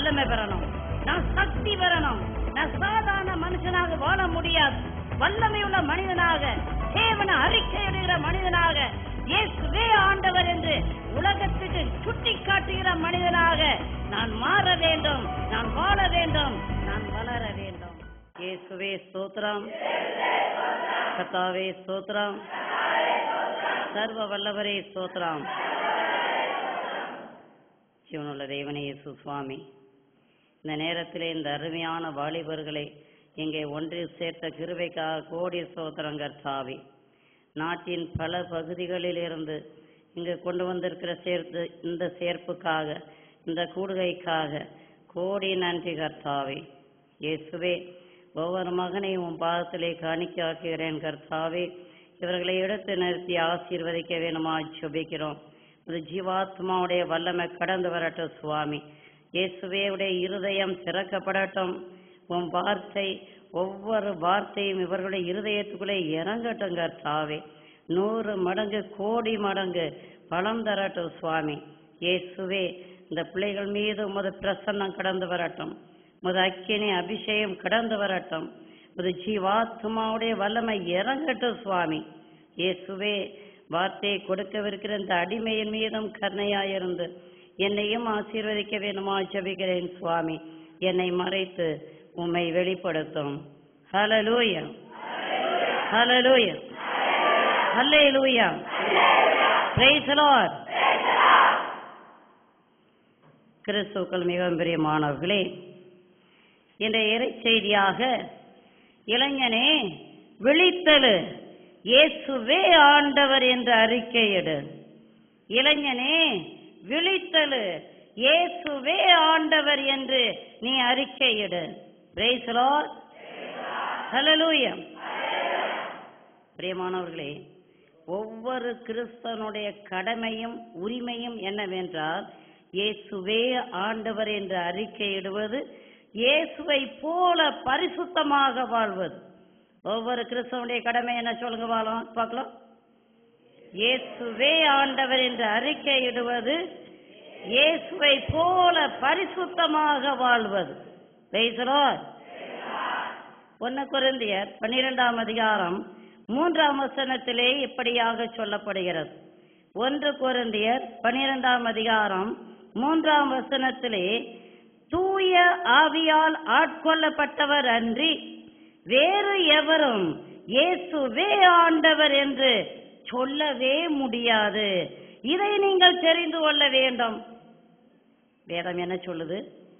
வல்லமை பெறணும் நான் சக்தி பெறணும் நான் சாதாரண மனுஷனாக வாழ முடியாது வல்லமை உள்ள மனிதனாக தேவன அறிக்கையிடுகிற மனிதனாக இயேசுவே ஆண்டவர் என்று உலகத்துக்கு சுட்டி காட்டுகிற மனிதனாக நான் மாற வேண்டும் நான் வாழ வேண்டும் நான் வளர வேண்டும் இயேசுவே ஸ்தோத்திரம் கத்தாவே ஸ்தோத்திரம் சர்வ வல்லவரே ஸ்தோத்திரம் ஜீவனுள்ள தேவனே இயேசு சுவாமி இந்த நேரத்திலே இந்த அருமையான வாலிபர்களை இங்கே ஒன்றில் சேர்த்த கிருபைக்காக கோடி ஸ்தோத்திரம் கர்த்தாவே நாட்டின் பல பகுதிகளில் இருந்து இங்கு கொண்டு வந்திருக்கிற சேர்த்து இந்த சேர்ப்புக்காக இந்த கூடுகைக்காக கோடி நன்றி கர்த்தாவே இயேசுவே ஒவ்வொரு மகனையும் உன் பாதத்திலே காணிக்காக்குகிறேன் கர்த்தாவே இவர்களை எடுத்து நிறுத்தி ஆசீர்வதிக்க வேணுமா சுபிக்கிறோம் இது ஜீவாத்மாவுடைய வல்லமை கடந்து வரட்டும் சுவாமி இயேசுவே உடைய இருதயம் திறக்கப்படட்டும் உன் வார்த்தை ஒவ்வொரு வார்த்தையும் இவர்களுடைய இருதயத்துக்குள்ளே இறங்கட்டும் கர்த்தாவே நூறு மடங்கு கோடி மடங்கு பலம் தரட்டும் சுவாமி இயேசுவே இந்த பிள்ளைகள் மீது உமது பிரசன்னம் கடந்து வரட்டும் உமது அக்கினி அபிஷேகம் கடந்து வரட்டும் உமது ஜீவாத்மாவுடைய வல்லமை இறங்கட்டும் சுவாமி இயேசுவே வார்த்தையை கொடுக்கவிருக்கிற இந்த அடிமையின் மீதும் கருணையாயிருந்து என்னையும் ஆசீர்வதிக்க வேணுமா ஜெபிக்கிறேன் சுவாமி என்னை மறைத்து உம்மை வெளிப்படுத்தும் ஹalleluya ஹalleluya ஹalleluya praise the lord கிறிஸ்துக்கள் மிகவும் பிரியமானவர்களே இன்றைய இறைச்செய்தியாக இளைஞனே விழித்தலு இயேசுவே ஆண்டவர் என்று அறிக்கையிடு இளைஞனே விழித்தலு இயேசுவே ஆண்டவர் என்று நீ அறிக்கையிடு Praise the Lord. Hallelujah. பிரியமானவர்களே ஒவ்வொரு கிறிஸ்தவனுடைய கடமையும் உரிமையும் என்னவென்றால் இயேசுவே ஆண்டவர் என்று அறிக்கையிடுவது இயேசுவை போல பரிசுத்தமாக வாழ்வது ஒவ்வொரு கிறிஸ்தவனுடைய கடமை என்ன சொல்லுங்க வாழலாம் பார்க்கலாம் இயேசுவே ஆண்டவர் என்று அறிக்கையிடுவது இயேசுவை போல பரிசுத்தமாக வாழ்வது ஒன்னு குருந்தியர் பன்னிரெண்டாம் அதிகாரம் மூன்றாம் வசனத்திலே இப்படியாக சொல்லப்படுகிறது ஒன்று குருந்தியர் பன்னிரெண்டாம் அதிகாரம் மூன்றாம் வசனத்திலே தூய ஆவியால் ஆட்கொள்ளப்பட்டவர் அன்றி வேறு எவரும் இயேசுவே ஆண்டவர் என்று சொல்லவே முடியாது இதை நீங்கள் தெரிந்து கொள்ள வேண்டும் வேதம் என்ன சொல்லுது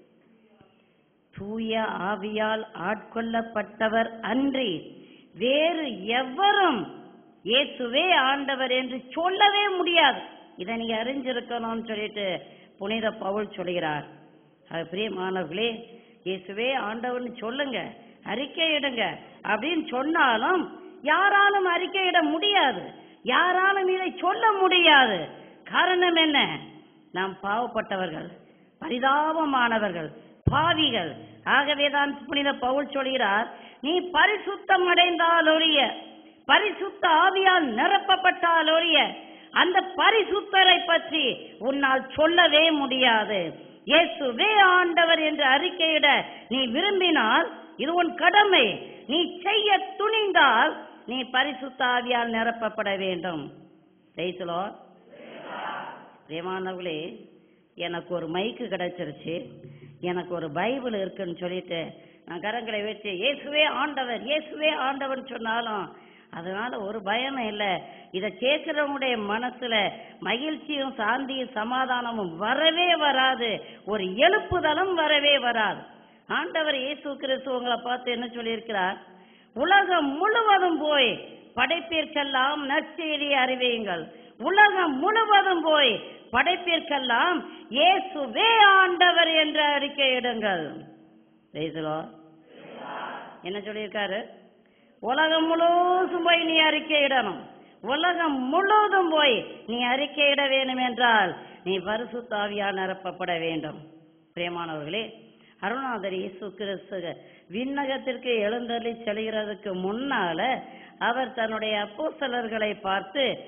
தூய ஆவியால் ஆட்கொள்ளப்பட்டவர் அன்றி வேறு எவரும் இயேசுவே ஆண்டவர் என்று சொல்லவே முடியாது இதை நீங்க அறிஞ்சிருக்கணும்னு சொல்லிட்டு புனித பவுல் சொல்கிறார் அது பிரியமானவர்களே இயேசுவே ஆண்டவர்னு சொல்லுங்க அறிக்கையிடுங்க அப்படின்னு சொன்னாலும் யாராலும் அறிக்கையிட முடியாது யாராலும் இதை சொல்ல முடியாது காரணம் என்ன நாம் பாவப்பட்டவர்கள் பரிதாபமானவர்கள் பாவிகள் ஆகவேதான் புனித பவுல் சொல்கிறார் நீ பரிசுத்தம் அடைந்தாலொழிய பரிசுத்த ஆவியால் நிரப்பப்பட்டாலொழிய அந்த பரிசுத்தரை பற்றி உன்னால் சொல்லவே முடியாது இயேசுவே ஆண்டவர் என்று அறிக்கையிட நீ விரும்பினால் இது உன் கடமை நீ செய்ய துணிந்தால் நீ பரிசுத்த ஆவியால் நிரப்பப்பட வேண்டும் ஜெயிச்சலோ பிரியமானவர்களே எனக்கு ஒரு மைக்கு கிடைச்சிருச்சு எனக்கு ஒரு பைபிள் இருக்குன்னு சொல்லிட்டு நான் கரங்களை வச்சு இயேசுவே ஆண்டவர் இயேசுவே ஆண்டவர் சொன்னாலும் அதனால ஒரு பயமும் இல்லை இதை கேட்கிறவங்களுடைய மனசுல மகிழ்ச்சியும் சாந்தியும் சமாதானமும் வரவே வராது ஒரு எழுப்புதலும் வரவே வராது ஆண்டவர் இயேசு கிறிஸ்து உங்களை பார்த்து என்ன சொல்லியிருக்கிறார் உலகம் முழுவதும் போய் படைப்பிற்கெல்லாம் நற்செய்தி அறிவியுங்கள் உலகம் முழுவதும் போய் படைப்பிற்கெல்லாம் இயேசுவே ஆண்டவர் என்று அறிக்கையிடுங்கள் Praise the Lord. என்ன சொல்லியிருக்காரு உலகம் முழுவதும் போய் நீ அறிக்கையிடணும் உலகம் முழுவதும் போய் நீ அறிக்கையிட வேண்டும் என்றால் நீ பரிசுத்தாவியா நிரப்பப்பட வேண்டும் பிரியமானவர்களே அருணாதர் இயேசு கிறிஸ்து விண்ணகத்திற்கு எழுந்தள்ளி செல்கிறதுக்கு முன்னால அவர் தன்னுடைய அப்போஸ்தலர்களை பார்த்து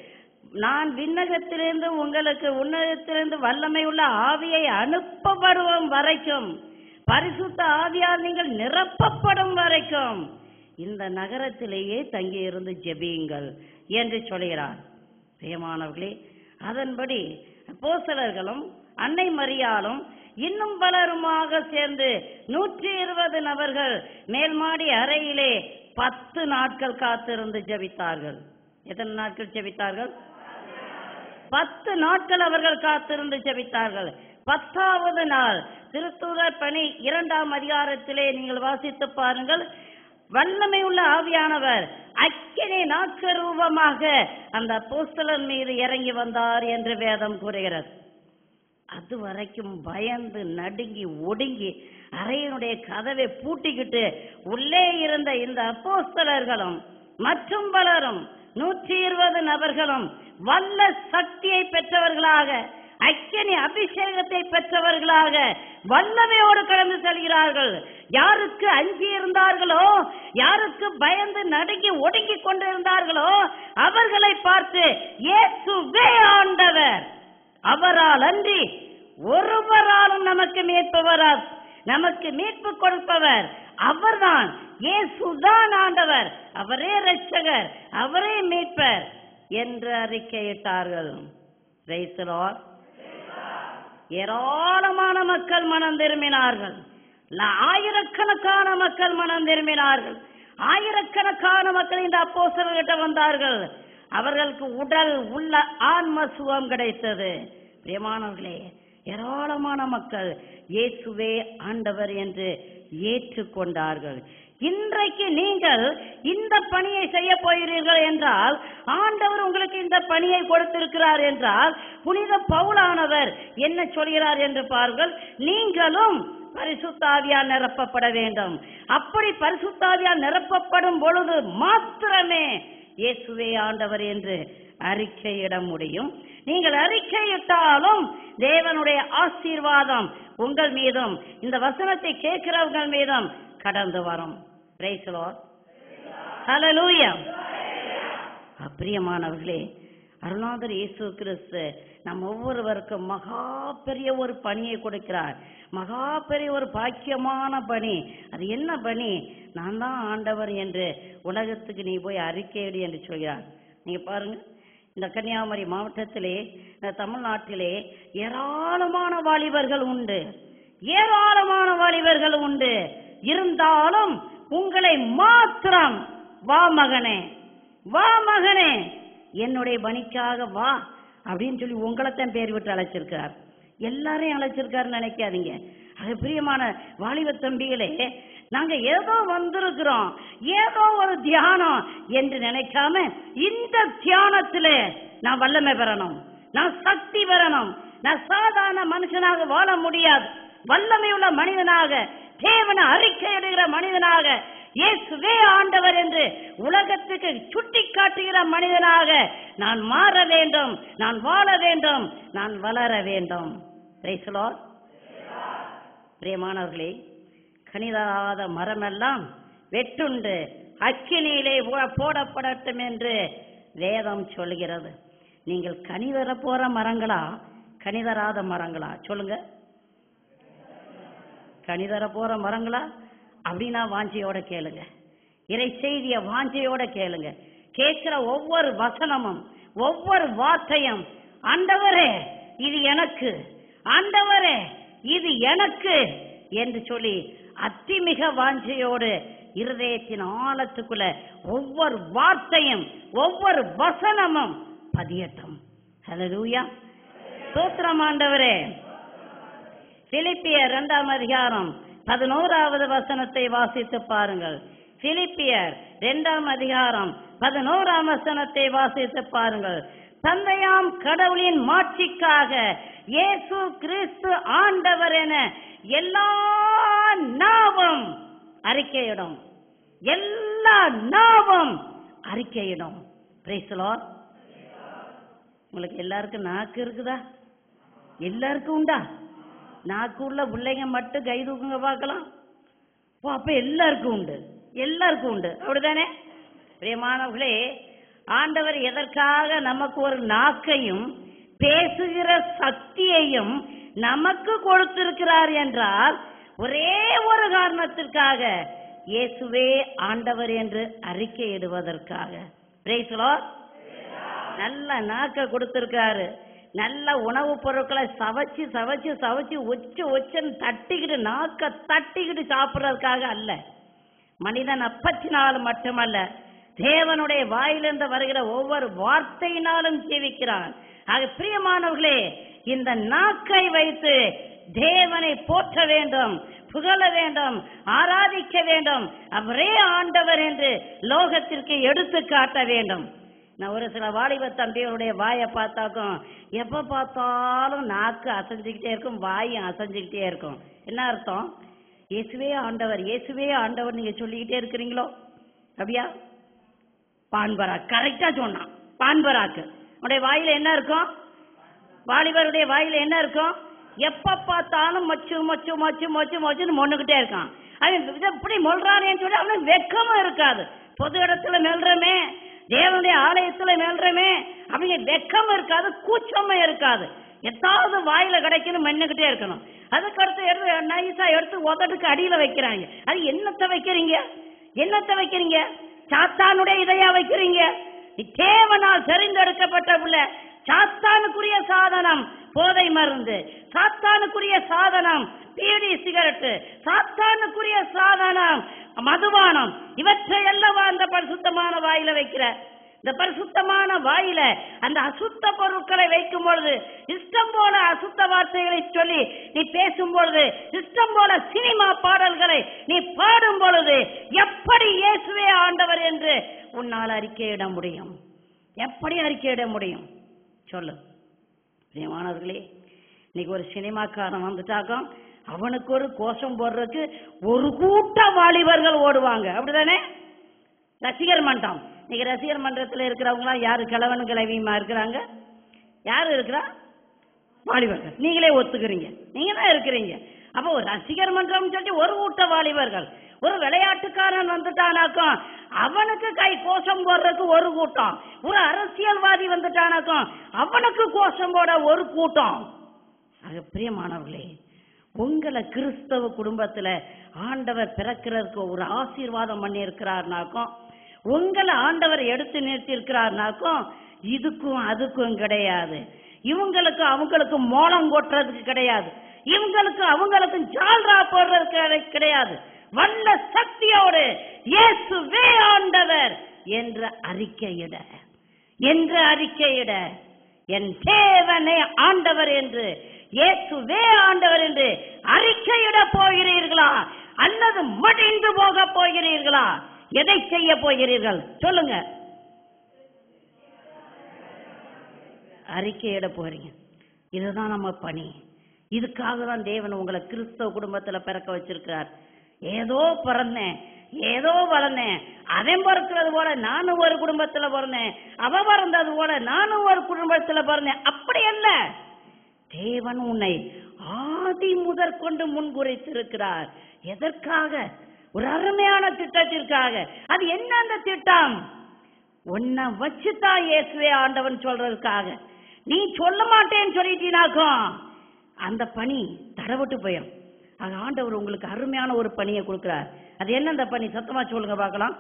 நான் விண்ணகத்திலிருந்து உங்களுக்கு உன்னதத்திலிருந்து வல்லமை உள்ள ஆவியை அனுப்பப்படுவோம் வரைக்கும் பரிசுத்த ஆவியால் நீங்கள் நிரப்பப்படும் வரைக்கும் இந்த நகரத்திலேயே தங்கி இருந்து ஜெபியுங்கள் என்று சொல்கிறார் பிரியமானவர்களே அதன்படி அப்போஸ்தலர்களும் அன்னை மரியாளும் இன்னும் பலருமாக சேர்ந்து நூற்றி இருபது நபர்கள் மேல்மாடி அறையிலே பத்து நாட்கள் காத்திருந்து ஜெபித்தார்கள் எத்தனை நாட்கள் ஜெபித்தார்கள் பத்து நாட்கள் அவர்கள் காத்திருந்து ஜெபித்தார்கள் பத்தாவது நாள் திருத்தூதர் பணி இரண்டாம் அதிகாரத்திலே நீங்கள் வாசித்து பாருங்கள் வல்லமை உள்ள ஆவியானவர் அக்கினி நாட்கரூபமாக அந்த அப்போஸ்தலன் மீது இறங்கி வந்தார் என்று வேதம் கூறுகிறது அது வரைக்கும் பயந்து நடுங்கி ஒடுங்கி அறையினுடைய கதவை பூட்டிக்கிட்டு உள்ளே இருந்த இந்த அப்போஸ்தலர்களும் மற்றும் பலரும் நூற்றி இருபது நபர்களும் வல்ல சக்தியை பெற்றவர்களாக அக்கினி அபிஷேகத்தை பெற்றவர்களாக வல்லமையோடு கடந்து செல்கிறார்கள் யாருக்கு அஞ்சி இருந்தார்களோ யாருக்கு பயந்து நடுங்கி ஒடுங்கி கொண்டிருந்தார்களோ அவர்களை பார்த்து இயேசுவே ஆண்டவர் அவரால் அன்றி ஒருவராலும் நமக்கு மீட்பு வராது நமக்கு மீட்பு கொடுப்பவர் அவர்தான் இயேசுதான் ஆண்டவர் அவரே இரட்சகர் அவரே மீட்பர் என்று அறிக்கையிட்டார்கள் Praise the Lord. ஏராளமான மக்கள் மனம் திரும்பினார்கள் ல- ஆயிரக்கணக்கான மக்கள் மனம் திரும்பினார்கள் ஆயிரக்கணக்கான மக்கள் இந்த அப்போஸ்தலர்கிட்ட வந்தார்கள் அவர்களுக்கு உடல் உள்ள ஆன்ம சுகம் கிடைத்தது பிரியமானவர்களே ஏராளமான மக்கள் இயேசுவே ஆண்டவர் என்று ஏற்றுக்கொண்டார்கள் இன்றைக்கு நீங்கள் இந்த பணியை செய்ய போகிறீர்கள் என்றால் ஆண்டவர் உங்களுக்கு இந்த பணியை கொடுத்திருக்கிறார் என்றால் புனித பவுலானவர் என்ன சொல்கிறார் என்று பாருங்கள் நீங்களும் பரிசுத்தாவியால் நிரப்பப்பட வேண்டும் அப்படி பரிசுத்தாவியால் நிரப்பப்படும் பொழுது மாத்திரமே இயேசுவே ஆண்டவர் என்று அறிக்கையிட முடியும் நீங்கள் அறிக்கையிட்டாலும் தேவனுடைய ஆசீர்வாதம் உங்கள் மீதும் இந்த வசனத்தை கேட்கிறவர்கள் மீதும் கடந்து வரும் Praise the Lord. Hallelujah. அப்பிரியமானவர்களே அருணாதர் இயேசு கிறிஸ்து நம் ஒவ்வொருவருக்கும் மகா பெரிய ஒரு பணியை கொடுக்கிறார் மகா பெரிய ஒரு பாக்கியமான பணி அது என்ன பணி நான் தான் ஆண்டவர் என்று உலகத்துக்கு நீ போய் அறிக்கையிடு என்று சொல்கிறார் நீங்க பாருங்க இந்த கன்னியாகுமரி மாவட்டத்திலே இந்த தமிழ்நாட்டிலே ஏராளமான வாலிபர்கள் உண்டு ஏராளமான வாலிபர்கள் உண்டு இருந்தாலும் உங்களை மாத்திரம் வா மகனே வா மகனே என்னுடைய பணிக்காக வா அப்படின்னு சொல்லி உங்களைத்தான் பேர் விட்டு அழைச்சிருக்கார் எல்லாரையும் அழைச்சிருக்காருன்னு நினைக்காதீங்க அது பிரியமான வாலிப தம்பிகளே நாங்க ஏதோ வந்திருக்கிறோம் ஏதோ ஒரு தியானம் என்று நினைக்காம இந்த தியானத்திலே நான் வல்லமை பெறணும் நான் சக்தி பெறணும் நான் சாதாரண மனுஷனாக வாழ முடியாது வல்லமையுள்ள மனிதனாக தேவனை அறிக்கையிடுகிற மனிதனாக இயேசுவே ஆண்டவர் என்று உலகத்துக்கு சுட்டி காட்டுகிற மனிதனாக நான் மாற வேண்டும் நான் வாழ வேண்டும் நான் வளர வேண்டும் Praise the Lord. பிரியமானவர்களே கனிதாத மரமெல்லாம் வெட்டுண்டு அக்கினியிலே போ- போடப்படட்டும் என்று வேதம் சொல்கிறது நீங்கள் கனி தர போற மரங்களா கனி தராத மரங்களா சொல்லுங்க கனி தர போற மரங்களா அப்படின்னா வாஞ்சையோட கேளுங்க இறை செய்திய வாஞ்சையோட கேளுங்க கேட்கிற ஒவ்வொரு வசனமும் ஒவ்வொரு வார்த்தையும் ஆண்டவரே இது எனக்கு ஆண்டவரே இது எனக்கு என்று சொல்லி அத்திமிக வாஞ்சையோடு இருதயத்தின் ஆழத்துக்குள்ள ஒவ்வொரு வார்த்தையும் ஒவ்வொரு வசனமும் பதியட்டும் ஹalleluya ஸ்தோத்திரம் ஆண்டவரே பிலிப்பியர் இரண்டாம் அதிகாரம் பதினோராவது வசனத்தை வாசித்து பாருங்கள் பிலிப்பியர் இரண்டாம் அதிகாரம் பதினோராம் வசனத்தை வாசித்து பாருங்கள் தந்தையாம் கடவுளின் மாட்சிக்காக இயேசு கிறிஸ்து ஆண்டவர் என எல்லா நாவும் அறிக்கையிடும் எல்லா நாவும் அறிக்கையிடும் Praise the Lord. உங்களுக்கு எல்லாருக்கும் நாக்கு இருக்குதா எல்லாருக்கும் உண்டா நாக்கு உள்ள பிள்ளைங்க மட்டும் கை தூக்குங்க பார்க்கலாம் ஓ அப்ப எல்லாருக்கும் உண்டு எல்லாருக்கும் உண்டு அப்படிதானே பிரியமானவர்களே ஆண்டவர் எதற்காக நமக்கு ஒரு நாக்கையும் பேசுகிற சக்தியையும் நமக்கு கொடுத்திருக்கிறார் என்றால் ஒரே ஒரு காரணத்திற்காக இயேசுவே ஆண்டவர் என்று அறிக்கையிடுவதற்காக Praise the Lord. நல்ல நாக்க கொடுத்திருக்காரு நல்ல உணவுப் பொருட்களை சவைச்சு சவைச்சு சவைச்சு ஒச்சு ஒச்சுன்னு தட்டிக்கிட்டு நாக்க தட்டிக்கிட்டு சாப்பிடுறதுக்காக அல்ல மனிதன் அப்பத்தினால் மட்டுமல்ல தேவனுடைய வாயிலிருந்து வருகிற ஒவ்வொரு வார்த்தையினாலும் ஜீவிக்கிறான் ஆக பிரியமானவர்களே இந்த நாக்கை வைத்து தேவனை போற்ற வேண்டும் புகழ வேண்டும் ஆராதிக்க வேண்டும் அவரே ஆண்டவர் என்று லோகத்திற்கு எடுத்து காட்ட வேண்டும் நான் ஒரு சில வாலிப தம்பிகளுடைய வாயை பார்த்தாக்கும் எப்ப பார்த்தாலும் நாக்கு அசைஞ்சுக்கிட்டே இருக்கும் வாயும் அசைஞ்சுக்கிட்டே இருக்கும் என்ன அர்த்தம் இயேசுவே ஆண்டவர் இயேசுவே ஆண்டவர் நீங்க சொல்லிக்கிட்டே இருக்கிறீங்களோ அப்படியா பான்பராக் கரெக்டா சொன்னான் பான்பராக்கு உடைய வாயில என்ன இருக்கும் வாலிபருடைய வாயில என்ன இருக்கும் எப்ப பார்த்தாலும் மச்சு மச்சு மச்சு மச்சு மச்சுன்னு மொண்ணுகிட்டே இருக்கான் அவன் இதை இப்படி மொழ்றானேன்னு சொல்லி அவனுக்கு வெக்கமும் இருக்காது பொது இடத்துல மெல்றமே தேவனுடைய ஆலயத்துல மெல்றமே அவங்க வெக்கம் இருக்காது கூச்சமும் இருக்காது எதாவது வாயில கிடைக்கணும் மென்னுகிட்டே இருக்கணும் அதுக்கு அடுத்து எடுத்து நைஸா எடுத்து உதட்டுக்கு அடியில வைக்கிறாங்க அது என்னத்தை வைக்கிறீங்க என்னத்தை வைக்கிறீங்க சாத்தானுடைய இதையா வைக்கிறீங்க தேவனால் தெரிந்தெடுக்கப்பட்ட புள்ள சாத்தானுக்குரிய சாதனம் போதை மருந்து சாத்தானுக்குரிய சாதனம் பீடி சிகரெட்டு சாத்தானுக்குரிய சாதனம் மதுபானம் இவற்றை எல்லாம் அந்த பரிசுத்தமான வாயில வைக்கிற இந்த பரிசுத்தமான வாயில அந்த அசுத்த பொருட்களை வைக்கும் பொழுது இஷ்டம் போல அசுத்த வார்த்தைகளை சொல்லி நீ பேசும் பொழுது இஷ்டம் போல சினிமா பாடல்களை நீ பாடும் பொழுது எப்படி இயேசுவே ஆண்டவர் என்று உன்னால் அறிக்கையிட முடியும் எப்படி அறிக்கையிட முடியும் சொல்லு பிரியமானவர்களே இன்னைக்கு ஒரு சினிமாக்காரன் வந்துட்டாக்கா அவனுக்கு ஒரு கோஷம் போடுறதுக்கு ஒரு கூட்ட வாலிபர்கள் ஓடுவாங்க அப்படிதானே ரசிகர் மன்றம் இன்னைக்கு ரசிகர் மன்றத்தில் இருக்கிறவங்களாம் யாரு கிழவனும் கிழவியுமா இருக்கிறாங்க யாரு இருக்கிறா வாலிபர்கள் நீங்களே ஒத்துக்கிறீங்க நீங்க தான் இருக்கிறீங்க அப்போ ஒரு ரசிகர் மன்றம் சொல்லி ஒரு கூட்ட வாலிபர்கள் ஒரு விளையாட்டுக்காரன் வந்துட்டானாக்கும் அவனுக்கு கை கோஷம் போடுறதுக்கு ஒரு கூட்டம் ஒரு அரசியல்வாதி வந்துட்டானாக்கும் அவனுக்கு கோஷம் போட ஒரு கூட்டம் ஆக பிரியமானவர்களே உங்களை கிறிஸ்தவ குடும்பத்துல ஆண்டவர் பிறக்கிறதுக்கு ஒரு ஆசீர்வாதம் பண்ணி இருக்கிறார்னாக்கும் உங்களை ஆண்டவர் எடுத்து நிறுத்தி இருக்கிறார்னாக்கும் இதுக்கும் அதுக்கும் கிடையாது இவங்களுக்கு அவங்களுக்கு மோளம் கொட்டுறதுக்கு கிடையாது இவங்களுக்கு அவங்களுக்கும் ஜால்ரா போடுறதுக்கு கிடை- கிடையாது வல்ல சக்தியோடு இயேசுவே ஆண்டவர் என்ற அறிக்கையிட என்று அறிக்கையிட என் தேவனே ஆண்டவர் என்று இயேசுவே ஆண்டவர் என்று அறிக்கையிட போகிறீர்களா அல்லது மடிந்து போக போகிறீர்களா எதை செய்ய போகிறீர்கள் சொல்லுங்க அறிக்கையிட போறீங்க இதுதான் நம்ம பணி இதுக்காக தான் தேவன் உங்களை கிறிஸ்தவ குடும்பத்துல பிறக்க வச்சிருக்கிறார் ஏதோ பிறந்தேன் ஏதோ வளர்ந்தேன் அவன் பிறக்கிறது போல நானும் ஒரு குடும்பத்துல பிறந்தேன் அவ பிறந்தது போல நானும் ஒரு குடும்பத்துல பிறந்தேன் அப்படி அல்ல தேவன் உன்னை ஆதி முதற் கொண்டு முன்குறித்திருக்கிறார் எதற்காக ஒரு அருமையான திட்டத்திற்காக அது என்ன அந்த திட்டம் உன்னை வச்சுதான் இயேசுவே ஆண்டவன் சொல்றதுக்காக நீ சொல்ல மாட்டேன்னு சொல்லிட்டீனாக்கும் அந்த பணி தடவிட்டு போயிடும் ஆக ஆண்டவர் உங்களுக்கு அருமையான ஒரு பணியை கொடுக்கிறார் அது என்ன அந்த பணி சத்தமா சொல்லுங்க பார்க்கலாம்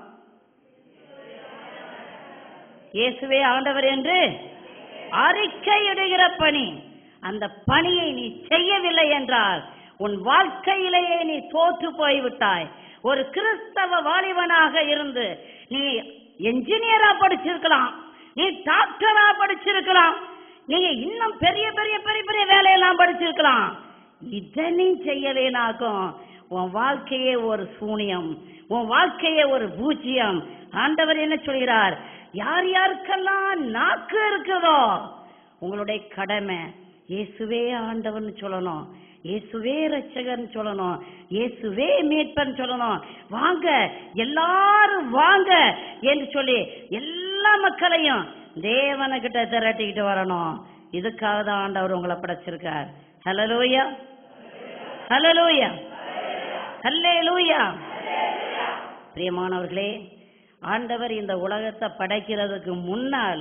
இயேசுவே ஆண்டவர் என்று அறிக்கையிடுகிற பணி அந்த பணியை நீ செய்யவில்லை என்றால் உன் வாழ்க்கையிலேயே நீ தோற்று போய்விட்டாய் ஒரு கிறிஸ்தவ வாலிபனாக இருந்து நீ என்ஜினியரா படிச்சிருக்கலாம் நீ டாக்டரா படிச்சிருக்கலாம் நீங்க இன்னும் பெரிய பெரிய பெரிய பெரிய வேலையெல்லாம் படிச்சிருக்கலாம் இதை நீ செய்யலேனாக்கும் உன் வாழ்க்கையே ஒரு சூனியம் உன் வாழ்க்கையே ஒரு பூஜ்ஜியம் ஆண்டவர் என்ன சொல்கிறார் யார் யாருக்கெல்லாம் நாக்கு இருக்குதோ உங்களுடைய கடமை இயேசுவே ஆண்டவன் சொல்லணும் இயேசுவே ரட்சகர்னு சொல்லணும் இயேசுவே மீட்பன் சொல்லணும் வாங்க எல்லாரும் வாங்க என்று சொல்லி எல்லா மக்களையும் தேவனுக்கிட்ட திரட்டிக்கிட்டு வரணும் இதுக்காக தான் ஆண்டவர் உங்களை படைச்சிருக்கார் ஹலலூயா ஹலலூயா ஹல்லேலூயா பிரியமானவர்களே ஆண்டவர் இந்த உலகத்தை படைக்கிறதுக்கு முன்னால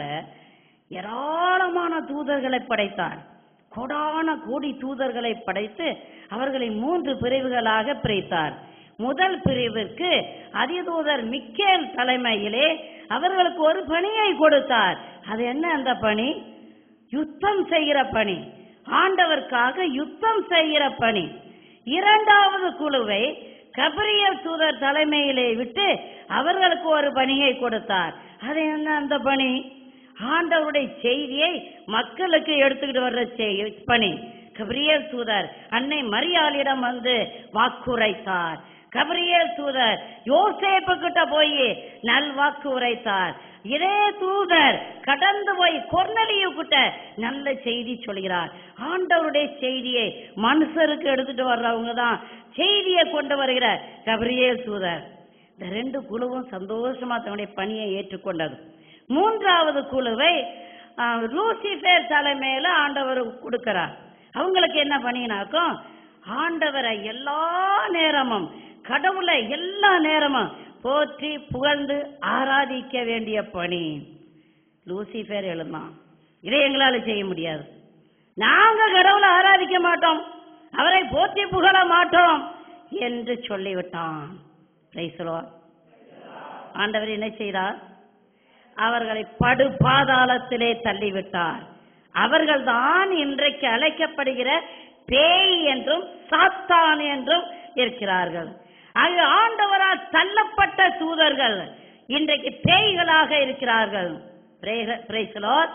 ஏராளமான தூதர்களை படைத்தார் கோடான கோடி தூதர்களை படைத்து அவர்களை மூன்று பிரிவுகளாக பிரித்தார் முதல் பிரிவிற்கு அதிதூதர் மிக்கேல் தலைமையிலே அவர்களுக்கு ஒரு பணியை கொடுத்தார் அது என்ன அந்த பணி யுத்தம் செய்கிற பணி ஆண்டவர்க்காக யுத்தம் செய்கிற பணி இரண்டாவது குழுவை கபிரியல் தூதர் தலைமையிலே விட்டு அவர்களுக்கு ஒரு பணியை கொடுத்தார் அது என்ன அந்த பணி ஆண்டவருடைய செய்தியை மக்களுக்கு எடுத்துக்கிட்டு வர்ற செய்- பணி கபிரியல் தூதர் அன்னை மரியாளிடம் வந்து வாக்குரைத்தார் கபிரியல் தூதர் யோசேப்பு கிட்ட போய் நல் வாக்கு உரைத்தார் இதே தூதர் கடந்து போய் கொர்நலியு கிட்ட நல்ல செய்தி சொல்கிறார் ஆண்டவருடைய செய்தியை மனுஷருக்கு எடுத்துட்டு வர்றவங்க தான் செய்தியை கொண்டு வருகிற கபிரியல் தூதர் இந்த ரெண்டு குழுவும் சந்தோஷமா தன்னுடைய பணியை ஏற்றுக்கொண்டது மூன்றாவது குழுவை ஆ, லூசிஃபர் தலைமையில ஆண்டவர் கொடுக்கிறார் அவங்களுக்கு என்ன பண்ணினாக்கும் ஆண்டவரை எல்லா நேரமும் கடவுளை எல்லா நேரமும் போற்றி புகழ்ந்து ஆராதிக்க வேண்டிய பணி லூசிஃபர் எழுந்தான் இதை எங்களால செய்ய முடியாது நாங்க கடவுளை ஆராதிக்க மாட்டோம் அவரை போற்றி புகழ மாட்டோம் என்று சொல்லிவிட்டான் Praise the Lord. ஆண்டவர் என்ன செய்தார் அவர்களை படு பாதாளத்திலே தள்ளிவிட்டார் அவர்கள்தான் இன்றைக்கு அழைக்கப்படுகிற பேய் என்றும் சாத்தான் என்றும் இருக்கிறார்கள் ஆக ஆண்டவரால் தள்ளப்பட்ட தூதர்கள் இன்றைக்கு பேய்களாக இருக்கிறார்கள் Praise- praise the Lord.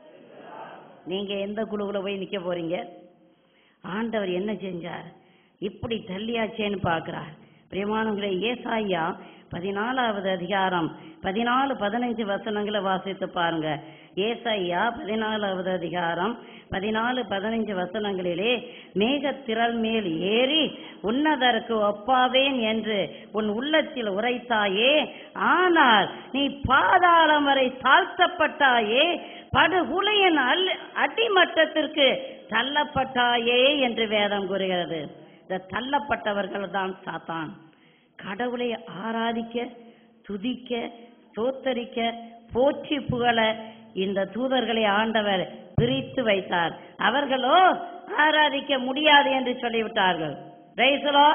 நீங்க எந்த குழுவுல போய் நிக்க போறீங்க ஆண்டவர் என்ன செஞ்சார் இப்படி தள்ளியாச்சேன்னு பார்க்கிறார் பிரியமானவங்களே ஏசாயா பதினாலாவது அதிகாரம் பதினாலு பதினஞ்சு வசனங்களை வாசித்து பாருங்க ஏசாயா பதினாலாவது அதிகாரம் பதினாலு பதினஞ்சு வசனங்களிலே மேகத்திரள் மேல் ஏறி உன்னதருக்கு ஒப்பாவேன் என்று உன் உள்ளத்தில் உரைத்தாயே ஆனால் நீ பாதாளம் வரை தாழ்த்தப்பட்டாயே படுகுலையின் அல் அடிமட்டத்திற்கு தள்ளப்பட்டாயே என்று வேதம் கூறுகிறது இந்த தள்ளப்பட்டவர்கள் தான் சாத்தான் கடவுளை ஆராதிக்க துதிக்க தோத்தரிக்க போற்றி புகழ இந்த தூதர்களை ஆண்டவர் பிரித்து வைத்தார் அவர்களோ ஆராதிக்க முடியாது என்று சொல்லிவிட்டார்கள் ரைசலோ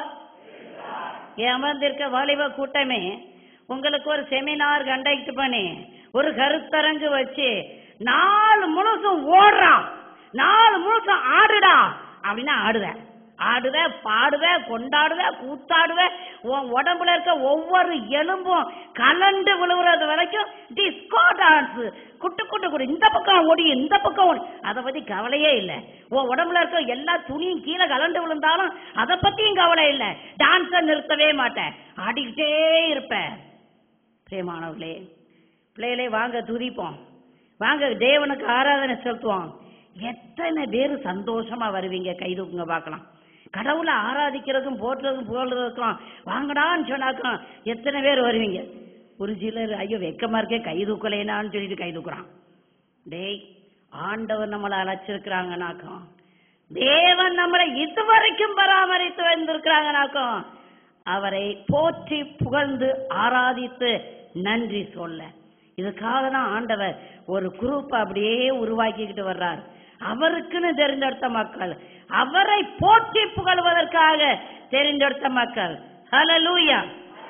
அமர்ந்திருக்க வாலிப கூட்டமே உங்களுக்கு ஒரு செமினார் கண்டக்ட் பண்ணி ஒரு கருத்தரங்கு வச்சு நாலு முழுசும் ஓடுறான் நாலு முழுசும் ஆடுடா அப்படின்னா ஆடுவேன் ஆடுவ பாடுவ கொண்டாடுவ கூத்தாடுவ உன் உடம்புல இருக்க ஒவ்வொரு எலும்பும் கலண்டு விழுவுறது வரைக்கும் டிஸ்கோ டான்ஸ் குட்டு குட்டு குட்டு இந்த பக்கம் ஓடி இந்த பக்கம் ஓடி அதை பத்தி கவலையே இல்லை உன் உடம்புல இருக்க எல்லா துணியும் கீழே கலண்டு விழுந்தாலும் அதை பத்தியும் கவலை இல்லை டான்ஸை நிறுத்தவே மாட்டேன் ஆடிக்கிட்டே இருப்பேன் பிரியமானவர்களே பிள்ளைகளே வாங்க துதிப்போம் வாங்க தேவனுக்கு ஆராதனை செலுத்துவோம் எத்தனை பேர் சந்தோஷமா வருவீங்க கை தூக்குங்க பார்க்கலாம் கடவுளை ஆராதிக்கிறதுக்கும் போற்றுறதுக்கும் புகழ்றதுக்கும் வாங்கடான்னு சொன்னாக்கா எத்தனை பேர் வருவீங்க ஒரு சிலர் ஐயோ வெக்கமா இருக்கே கை தூக்கலைனான்னு சொல்லிட்டு கை தூக்குறான் டேய் ஆண்டவர் நம்மளை அழைச்சிருக்கிறாங்கனாக்கும் தேவன் நம்மளை இதுவரைக்கும் பராமரித்து வந்திருக்கிறாங்கனாக்கும் அவரை போற்றி புகழ்ந்து ஆராதித்து நன்றி சொல்ல இதுக்காக தான் ஆண்டவர் ஒரு குரூப் அப்படியே உருவாக்கிக்கிட்டு வர்றார் அவருக்குன்னு தெரிந்தெடுத்த மக்கள் அவரை போற்றி புகழ்வதற்காக தெரிந்தெடுத்த மக்கள் ஹalleluya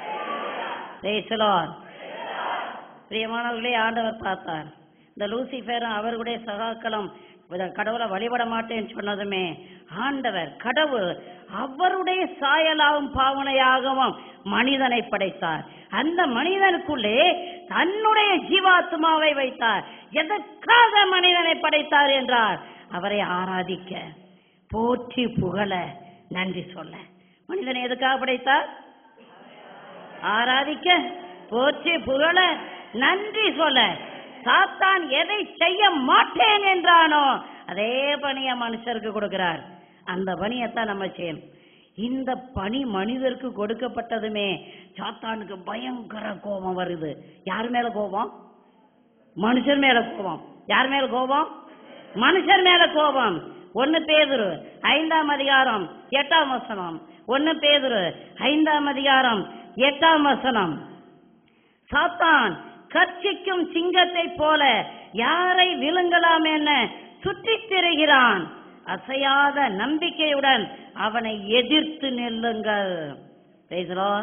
praise the Lord பிரியமானவர்களே ஆண்டவர் பார்த்தார் இந்த லூசிஃபரும் அவர்களுடைய சகாக்களும் இத கடவுளை வழிபட மாட்டேன்னு சொன்னதுமே ஆண்டவர் கடவுள் அவருடைய சாயலாகவும் பாவனையாகவும் மனிதனை படைத்தார் அந்த மனிதனுக்குள்ளே தன்னுடைய ஜீவாத்மாவை வைத்தார் எதற்காக மனிதனை படைத்தார் என்றார் அவரை ஆராதிக்க போற்றி புகழ நன்றி சொல்ல மனிதனை எதுக்காக படைத்தார் ஆராதிக்க போற்றி புகழ நன்றி சொல்ல சாத்தான் எதை செய்ய மாட்டேன் என்றானோ அதே பணியை மனுஷருக்கு கொடுக்கிறார் அந்த பணியைத்தான் நம்ம செய்யணும் இந்த பணி மனிதருக்கு கொடுக்கப்பட்டதுமே சாத்தானுக்கு பயங்கர கோபம் வருது யார் மேல கோபம் மனுஷர் மேல கோபம் யார் மேல கோபம் மனுஷர் மேல கோபம் ஒன்னு பேதுரு ஐந்தாம் அதிகாரம் எட்டாம் வசனம் ஒன்னு பேதுரு ஐந்தாம் அதிகாரம் எட்டாம் வசனம் சாத்தான் கர்ச்சிக்கும் சிங்கத்தை போல யாரை விழுங்கலாம் என சுற்றித் திரிகிறான் அசையாத நம்பிக்கையுடன் அவனை எதிர்த்து நில்லுங்கள் Praise the Lord.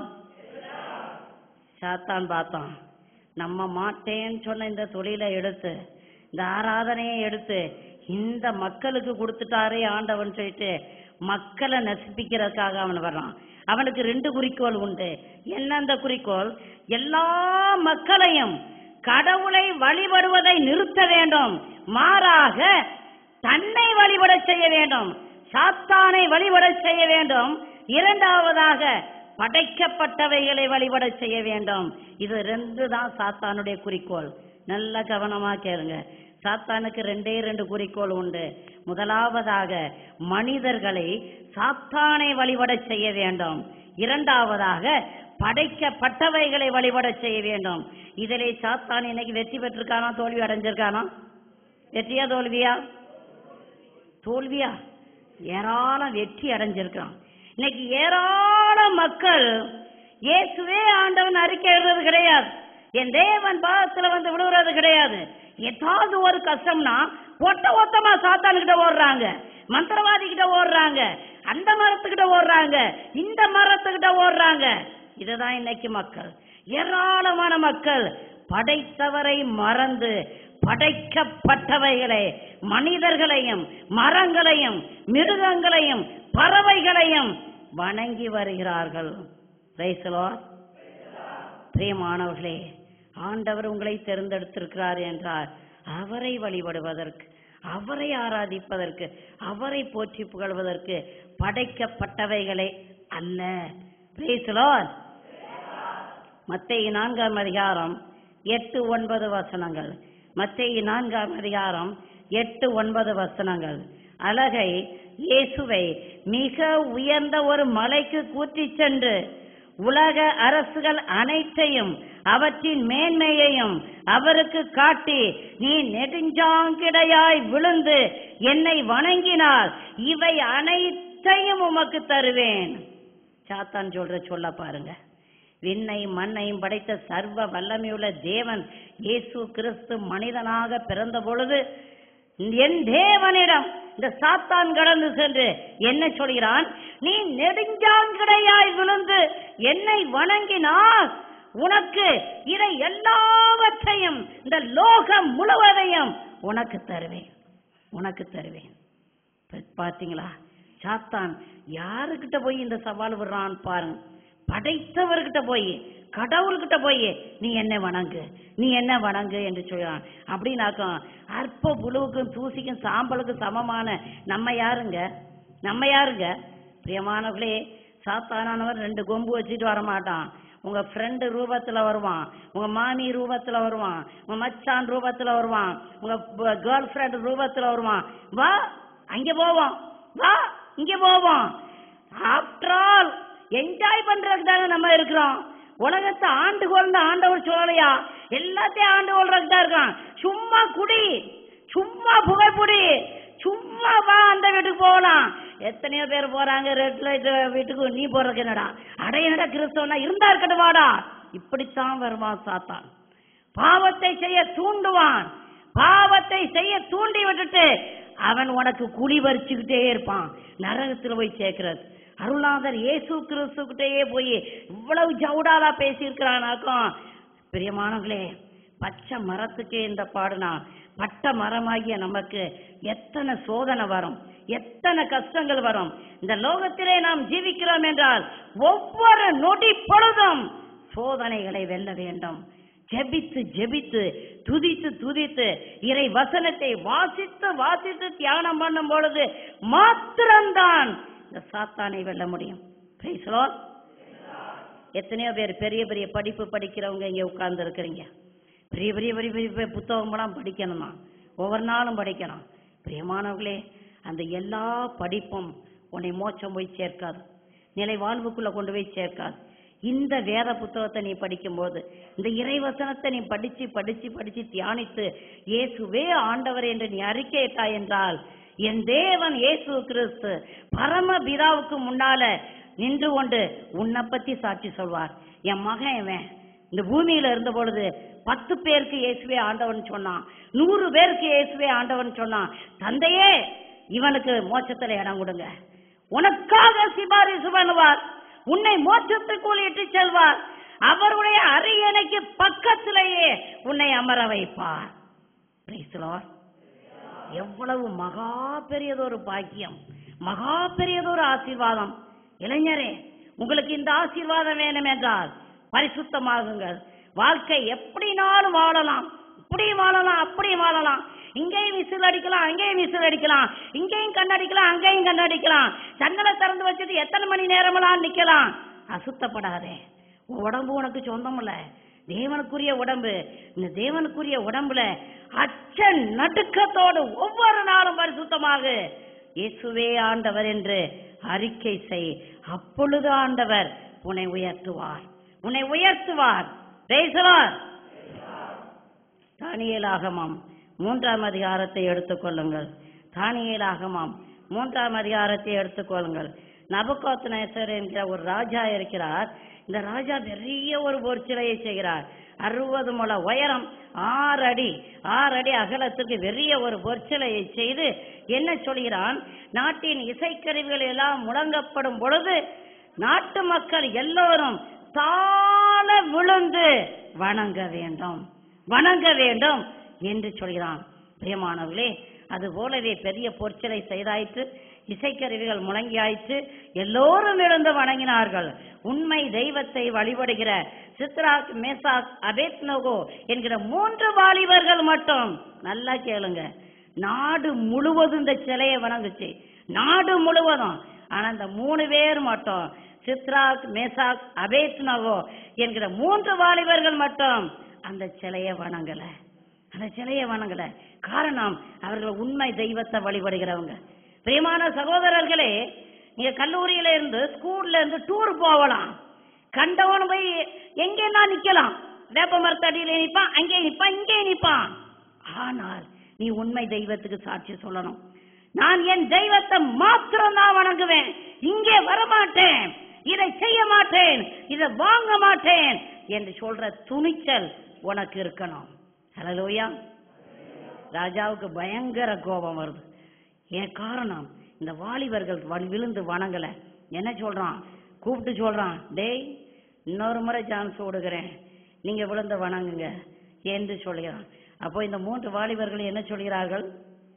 சாத்தான் பார்த்தான் நம்ம மாட்டேன்னு சொன்ன இந்த தொழிலை எடுத்து இந்த ஆராதனையை எடுத்து இந்த மக்களுக்கு கொடுத்துட்டாரே ஆண்டவன் சொல்லிட்டு மக்களை நசிப்பிக்கிறதுக்காக அவன் வர்றான் அவனுக்கு ரெண்டு குறிக்கோள் உண்டு என்ன அந்த குறிக்கோள் எல்லா மக்களையும் கடவுளை வழிபடுவதை நிறுத்த வேண்டும் மாறாக தன்னை வழிபடச் செய்ய வேண்டும் சாத்தானை வழிபடச் செய்ய வேண்டும் இரண்டாவதாக படைக்கப்பட்டவைகளை வழிபடச் செய்ய வேண்டும் இது ரெண்டு தான் சாத்தானுடைய குறிக்கோள் நல்ல கவனமா கேளுங்க சாத்தானுக்கு ரெண்டே ரெண்டு குறிக்கோள் உண்டு முதலாவதாக மனிதர்களை சாத்தானை வழிபடச் செய்ய வேண்டும் இரண்டாவதாக படைக்கப்பட்டவைகளை வழிபடச் செய்ய வேண்டும் இதிலே சாத்தான் இன்னைக்கு வெற்றி பெற்றிருக்கானா தோல்வி அடைஞ்சிருக்கானா வெற்றியா தோல்வியா தோல்வியா ஏராளம் வெற்றி அடைஞ்சிருக்கான் இன்னைக்கு ஏராளம் மக்கள் இயேசுவே ஆண்டவன் அறிக்கை எழுதுறது கிடையாது என் தேவன் பாகத்துல வந்து விழுவுறது கிடையாது ஏதாவது ஒரு கஷ்டம்னா ஒட்ட ஒத்தமா சாத்தான் கிட்ட ஓடுறாங்க மந்திரவாதி கிட்ட ஓடுறாங்க அந்த மரத்துக்கிட்ட ஓடுறாங்க இந்த மரத்துக்கிட்ட ஓடுறாங்க இதுதான் இன்னைக்கு மக்கள் ஏராளமான மக்கள் படைத்தவரை மறந்து படைக்கப்பட்டவைகளை மனிதர்களையும் மரங்களையும் மிருகங்களையும் பறவைகளையும் வணங்கி வருகிறார்கள் Praise the Lord. பிரியமானவர்களே ஆண்டவர் உங்களை தேர்ந்தெடுத்திருக்கிறார் என்றால் அவரை வழிபடுவதற்கு அவரை ஆராதிப்பதற்கு அவரை போற்றி புகழ்வதற்கு படைக்கப்பட்டவைகளை அல்ல Praise the Lord. மத்தேயு நான்காம் அதிகாரம் எட்டு ஒன்பது வசனங்கள் மத்தேயு நான்காம் அதிகாரம் எட்டு ஒன்பது வசனங்கள் அழகை இயேசுவை மிக உயர்ந்த ஒரு மலைக்கு கூட்டிச் சென்று உலக அரசுகள் அனைத்தையும் அவற்றின் மேன்மையையும் அவருக்கு காட்டி நீ நெடுஞ்சாங்கிடையாய் விழுந்து என்னை வணங்கினால் இவை அனைத்தையும் உமக்கு தருவேன் சாத்தான் சொல்ற சொல்ல பாருங்க விண்ணையும் மண்ணையும் படைத்த சர்வ வல்லமையுள்ள தேவன் இயேசு கிறிஸ்து மனிதனாக பிறந்த பொழுது என் தேவனிடம் இந்த சாத்தான் கடந்து சென்று என்ன சொல்கிறான் நீ நெடுஞ்சாங்கிடையாய் விழுந்து என்னை வணங்கினால் உனக்கு இதை எல்லாவற்றையும் இந்த லோகம் முழுவதையும் உனக்கு தருவேன் உனக்கு தருவேன் இப்ப பாத்தீங்களா சாத்தான் யாருக்கிட்ட போய் இந்த சவால் விடுறான்னு பாருங்க படைத்தவர்கிட்ட போய் கடவுள்கிட்ட போய் நீ என்ன வணங்கு நீ என்ன வணங்கு என்று சொல்றான் அப்படின்னாக்கும் அற்ப புழுவுக்கும் தூசிக்கும் சாம்பலுக்கும் சமமான நம்ம யாருங்க நம்ம யாருங்க பிரியமானவர்களே சாத்தானவர் ரெண்டு கொம்பு வச்சுட்டு வர மாட்டான் உங்க ஃப்ரெண்டு ரூபத்துல வருவான் உங்க மாமி ரூபத்துல வருவான் உங்க மச்சான் ரூபத்துல வருவான் உங்க கேர்ள் ஃப்ரெண்ட் ரூபத்துல வருவான் வா அங்க போவோம் வா இங்க போவோம் ஆஃப்டர் ஆல் என்ஜாய் பண்றதுக்கு தானே நம்ம இருக்கிறோம் உலகத்தை ஆண்டு கொண்ட ஆண்டவர் சொல்லலையா எல்லாத்தையும் ஆண்டு கொள்றதுக்கு தான் இருக்கான் சும்மா குடி சும்மா புகைப்புடி சும்மா வா அந்த வீட்டுக்கு போகலாம் எத்தனையோ பேர் போறாங்க ரெட் லைட் வீட்டுக்கு நீ போறதுக்கு என்னடா அட என்னடா கிறிஸ்தவனா இருந்தா இருக்கட்டும் வாடா இப்படித்தான் வருவான் சாத்தான் பாவத்தை செய்ய தூண்டுவான் பாவத்தை செய்ய தூண்டி விட்டுட்டு அவன் உனக்கு குழி பறிச்சுக்கிட்டே இருப்பான் நரகத்துல போய் சேர்க்கிறது அருளாதர் இயேசு கிறிஸ்துக்கிட்டே போய் இவ்வளவு ஜவுடாலா பேசியிருக்கிறானாக்கும் பிரியமானவர்களே பச்சை மரத்துக்கே இந்த பாடுனா பட்ட மரமாகிய நமக்கு எத்தனை சோதனை வரும் எத்தனை கஷ்டங்கள் வரும் இந்த லோகத்திலே நாம் ஜீவிக்கிறோம் என்றால் ஒவ்வொரு நொடி பொழுதும் சோதனைகளை வெல்ல வேண்டும் ஜெபித்து ஜெபித்து துதித்து துதித்து இறை வசனத்தை வாசித்து வாசித்து தியானம் பண்ணும் பொழுது மாத்திரம்தான் இந்த சாத்தானை வெல்ல முடியும் Praise the Lord. எத்தனையோ பேர் பெரிய பெரிய படிப்பு படிக்கிறவங்க இங்க உட்கார்ந்து இருக்கிறீங்க பெரிய பெரிய பெரிய பெரிய பெரிய புத்தகமெல்லாம் படிக்கணுமா ஒவ்வொரு நாளும் படிக்கணும் பிரியமானவர்களே அந்த எல்லா படிப்பும் உன்னை மோட்சம் போய் சேர்க்காது நிலை வாழ்வுக்குள்ள கொண்டு போய் சேர்க்காது இந்த வேத புத்தகத்தை நீ படிக்கும்போது இந்த இறைவசனத்தை நீ படிச்சு படிச்சு படிச்சு தியானித்து இயேசுவே ஆண்டவர் என்று நீ அறிக்கையிட்டாய் என்றால் என் தேவன் இயேசு கிறிஸ்து பரம பிதாவுக்கு முன்னால நின்று கொண்டு உன்னை பத்தி சாட்சி சொல்வார் என் மகன் இவன் இந்த பூமியில இருந்த பொழுது பத்து பேருக்கு இயேசுவே ஆண்டவன் சொன்னான் நூறு பேருக்கு இயேசுவே ஆண்டவன் சொன்னான் தந்தையே இவனுக்கு மோட்சத்துல இடம் கொடுங்க உனக்காக சிபாரிசு பண்ணுவார் உன்னை மோட்சத்துக்குள் இட்டு செல்வார் அவருடைய அரியணைக்கு பக்கத்திலேயே உன்னை அமர வைப்பார் Praise the Lord. எவ்வளவு மகா பெரியதொரு பாக்கியம் மகா பெரியதொரு ஆசீர்வாதம் இளைஞரே உங்களுக்கு இந்த ஆசீர்வாதம் வேணும் என்றால் பரிசுத்தமாகுங்கள் வாழ்க்கை எப்படினாலும் வாழலாம் இப்படி வாழலாம் அப்படி வாழலாம் இங்கேயும் விசில் அடிக்கலாம் அங்கேயும் விசில் அடிக்கலாம் இங்கேயும் கண்ணடிக்கலாம் அங்கேயும் கண்ணடிக்கலாம் ஜன்னலை திறந்து வச்சுட்டு எத்தனை மணி நேரமெல்லாம் நிக்கலாம் அசுத்தப்படாதே உன் உடம்பு உனக்கு சொந்தம் இல்ல தேவனுக்குரிய உடம்பு இந்த தேவனுக்குரிய உடம்புல அச்ச நடுக்கத்தோடு ஒவ்வொரு நாளும் பரிசுத்தமாக இயேசுவே ஆண்டவர் என்று அறிக்கை செய் அப்பொழுது ஆண்டவர் உன்னை உயர்த்துவார் உன்னை உயர்த்துவார் Praise the Lord. தானியேலாகமம் மூன்றாம் அதிகாரத்தை எடுத்துக்கொள்ளுங்கள் தானியேலாகமம் மூன்றாம் அதிகாரத்தை எடுத்துக்கொள்ளுங்கள் நபுக்கோத் நேசர் என்கிற ஒரு ராஜா இருக்கிறார் இந்த ராஜா பெரிய ஒரு பொற்சிலையை செய்கிறார் அறுபது முழ உயரம் ஆறு அடி ஆறு அடி அகலத்துக்கு பெரிய ஒரு பொற்சிலையை செய்து என்ன சொல்கிறான் நாட்டின் இசைக்கருவிகள் எல்லாம் முழங்கப்படும் பொழுது நாட்டு மக்கள் எல்லோரும் தாழ விழுந்து வணங்க வேண்டும் வணங்க வேண்டும் என்று சொல்கிறான் பிரியமானவர்களே அது போலவே பெரிய பொற்சிலை செய்தாயிற்று இசைக்கருவிகள் முழங்கியாயிற்று எல்லோரும் எழுந்து வணங்கினார்கள் உண்மை தெய்வத்தை வழிபடுகிற சித்ராக் மேசாக் அபேத்னோகோ என்கிற மூன்று வாலிபர்கள் மட்டும் நல்லா கேளுங்க நாடு முழுவதும் இந்த சிலையை வணங்குச்சு நாடு முழுவதும் ஆனா இந்த மூணு பேர் மட்டும் சித்ராக் மேசாக் அபேத்னகோ என்கிற மூன்று வாலிபர்கள் மட்டும் அந்த சிலையை வணங்கல அந்த சிலையை வணங்கல காரணம் அவர்கள் உண்மை தெய்வத்தை வழிபடுகிறவங்க பிரியமான சகோதரர்களே நீங்க கல்லூரியில இருந்து ஸ்கூல்ல இருந்து டூர் போகலாம் கண்டவன் போய் எங்கன்னா நிக்கலாம் வேப்ப மரத்தடியில நிப்பான் அங்கே நிப்பான் இங்கே நிப்பான் ஆனால் நீ உண்மை தெய்வத்துக்கு சாட்சி சொல்லணும் நான் என் தெய்வத்தை மாத்திரம் தான் வணங்குவேன் இங்கே வரமாட்டேன் இதை செய்ய மாட்டேன் இதை வாங்க மாட்டேன் என்று சொல்ற துணிச்சல் உனக்கு இருக்கணும் ஹலலூயா ராஜாவுக்கு பயங்கர கோபம் வருது ஏன் காரணம் இந்த வாலிபர்கள் வ- விழுந்து வணங்கல என்ன சொல்றான் கூப்பிட்டு சொல்றான் டேய் இன்னொரு முறை சான்ஸ் கொடுக்கிறேன் நீங்க விழுந்து வணங்குங்க என்று சொல்கிறான் அப்போ இந்த மூன்று வாலிபர்கள் என்ன சொல்கிறார்கள்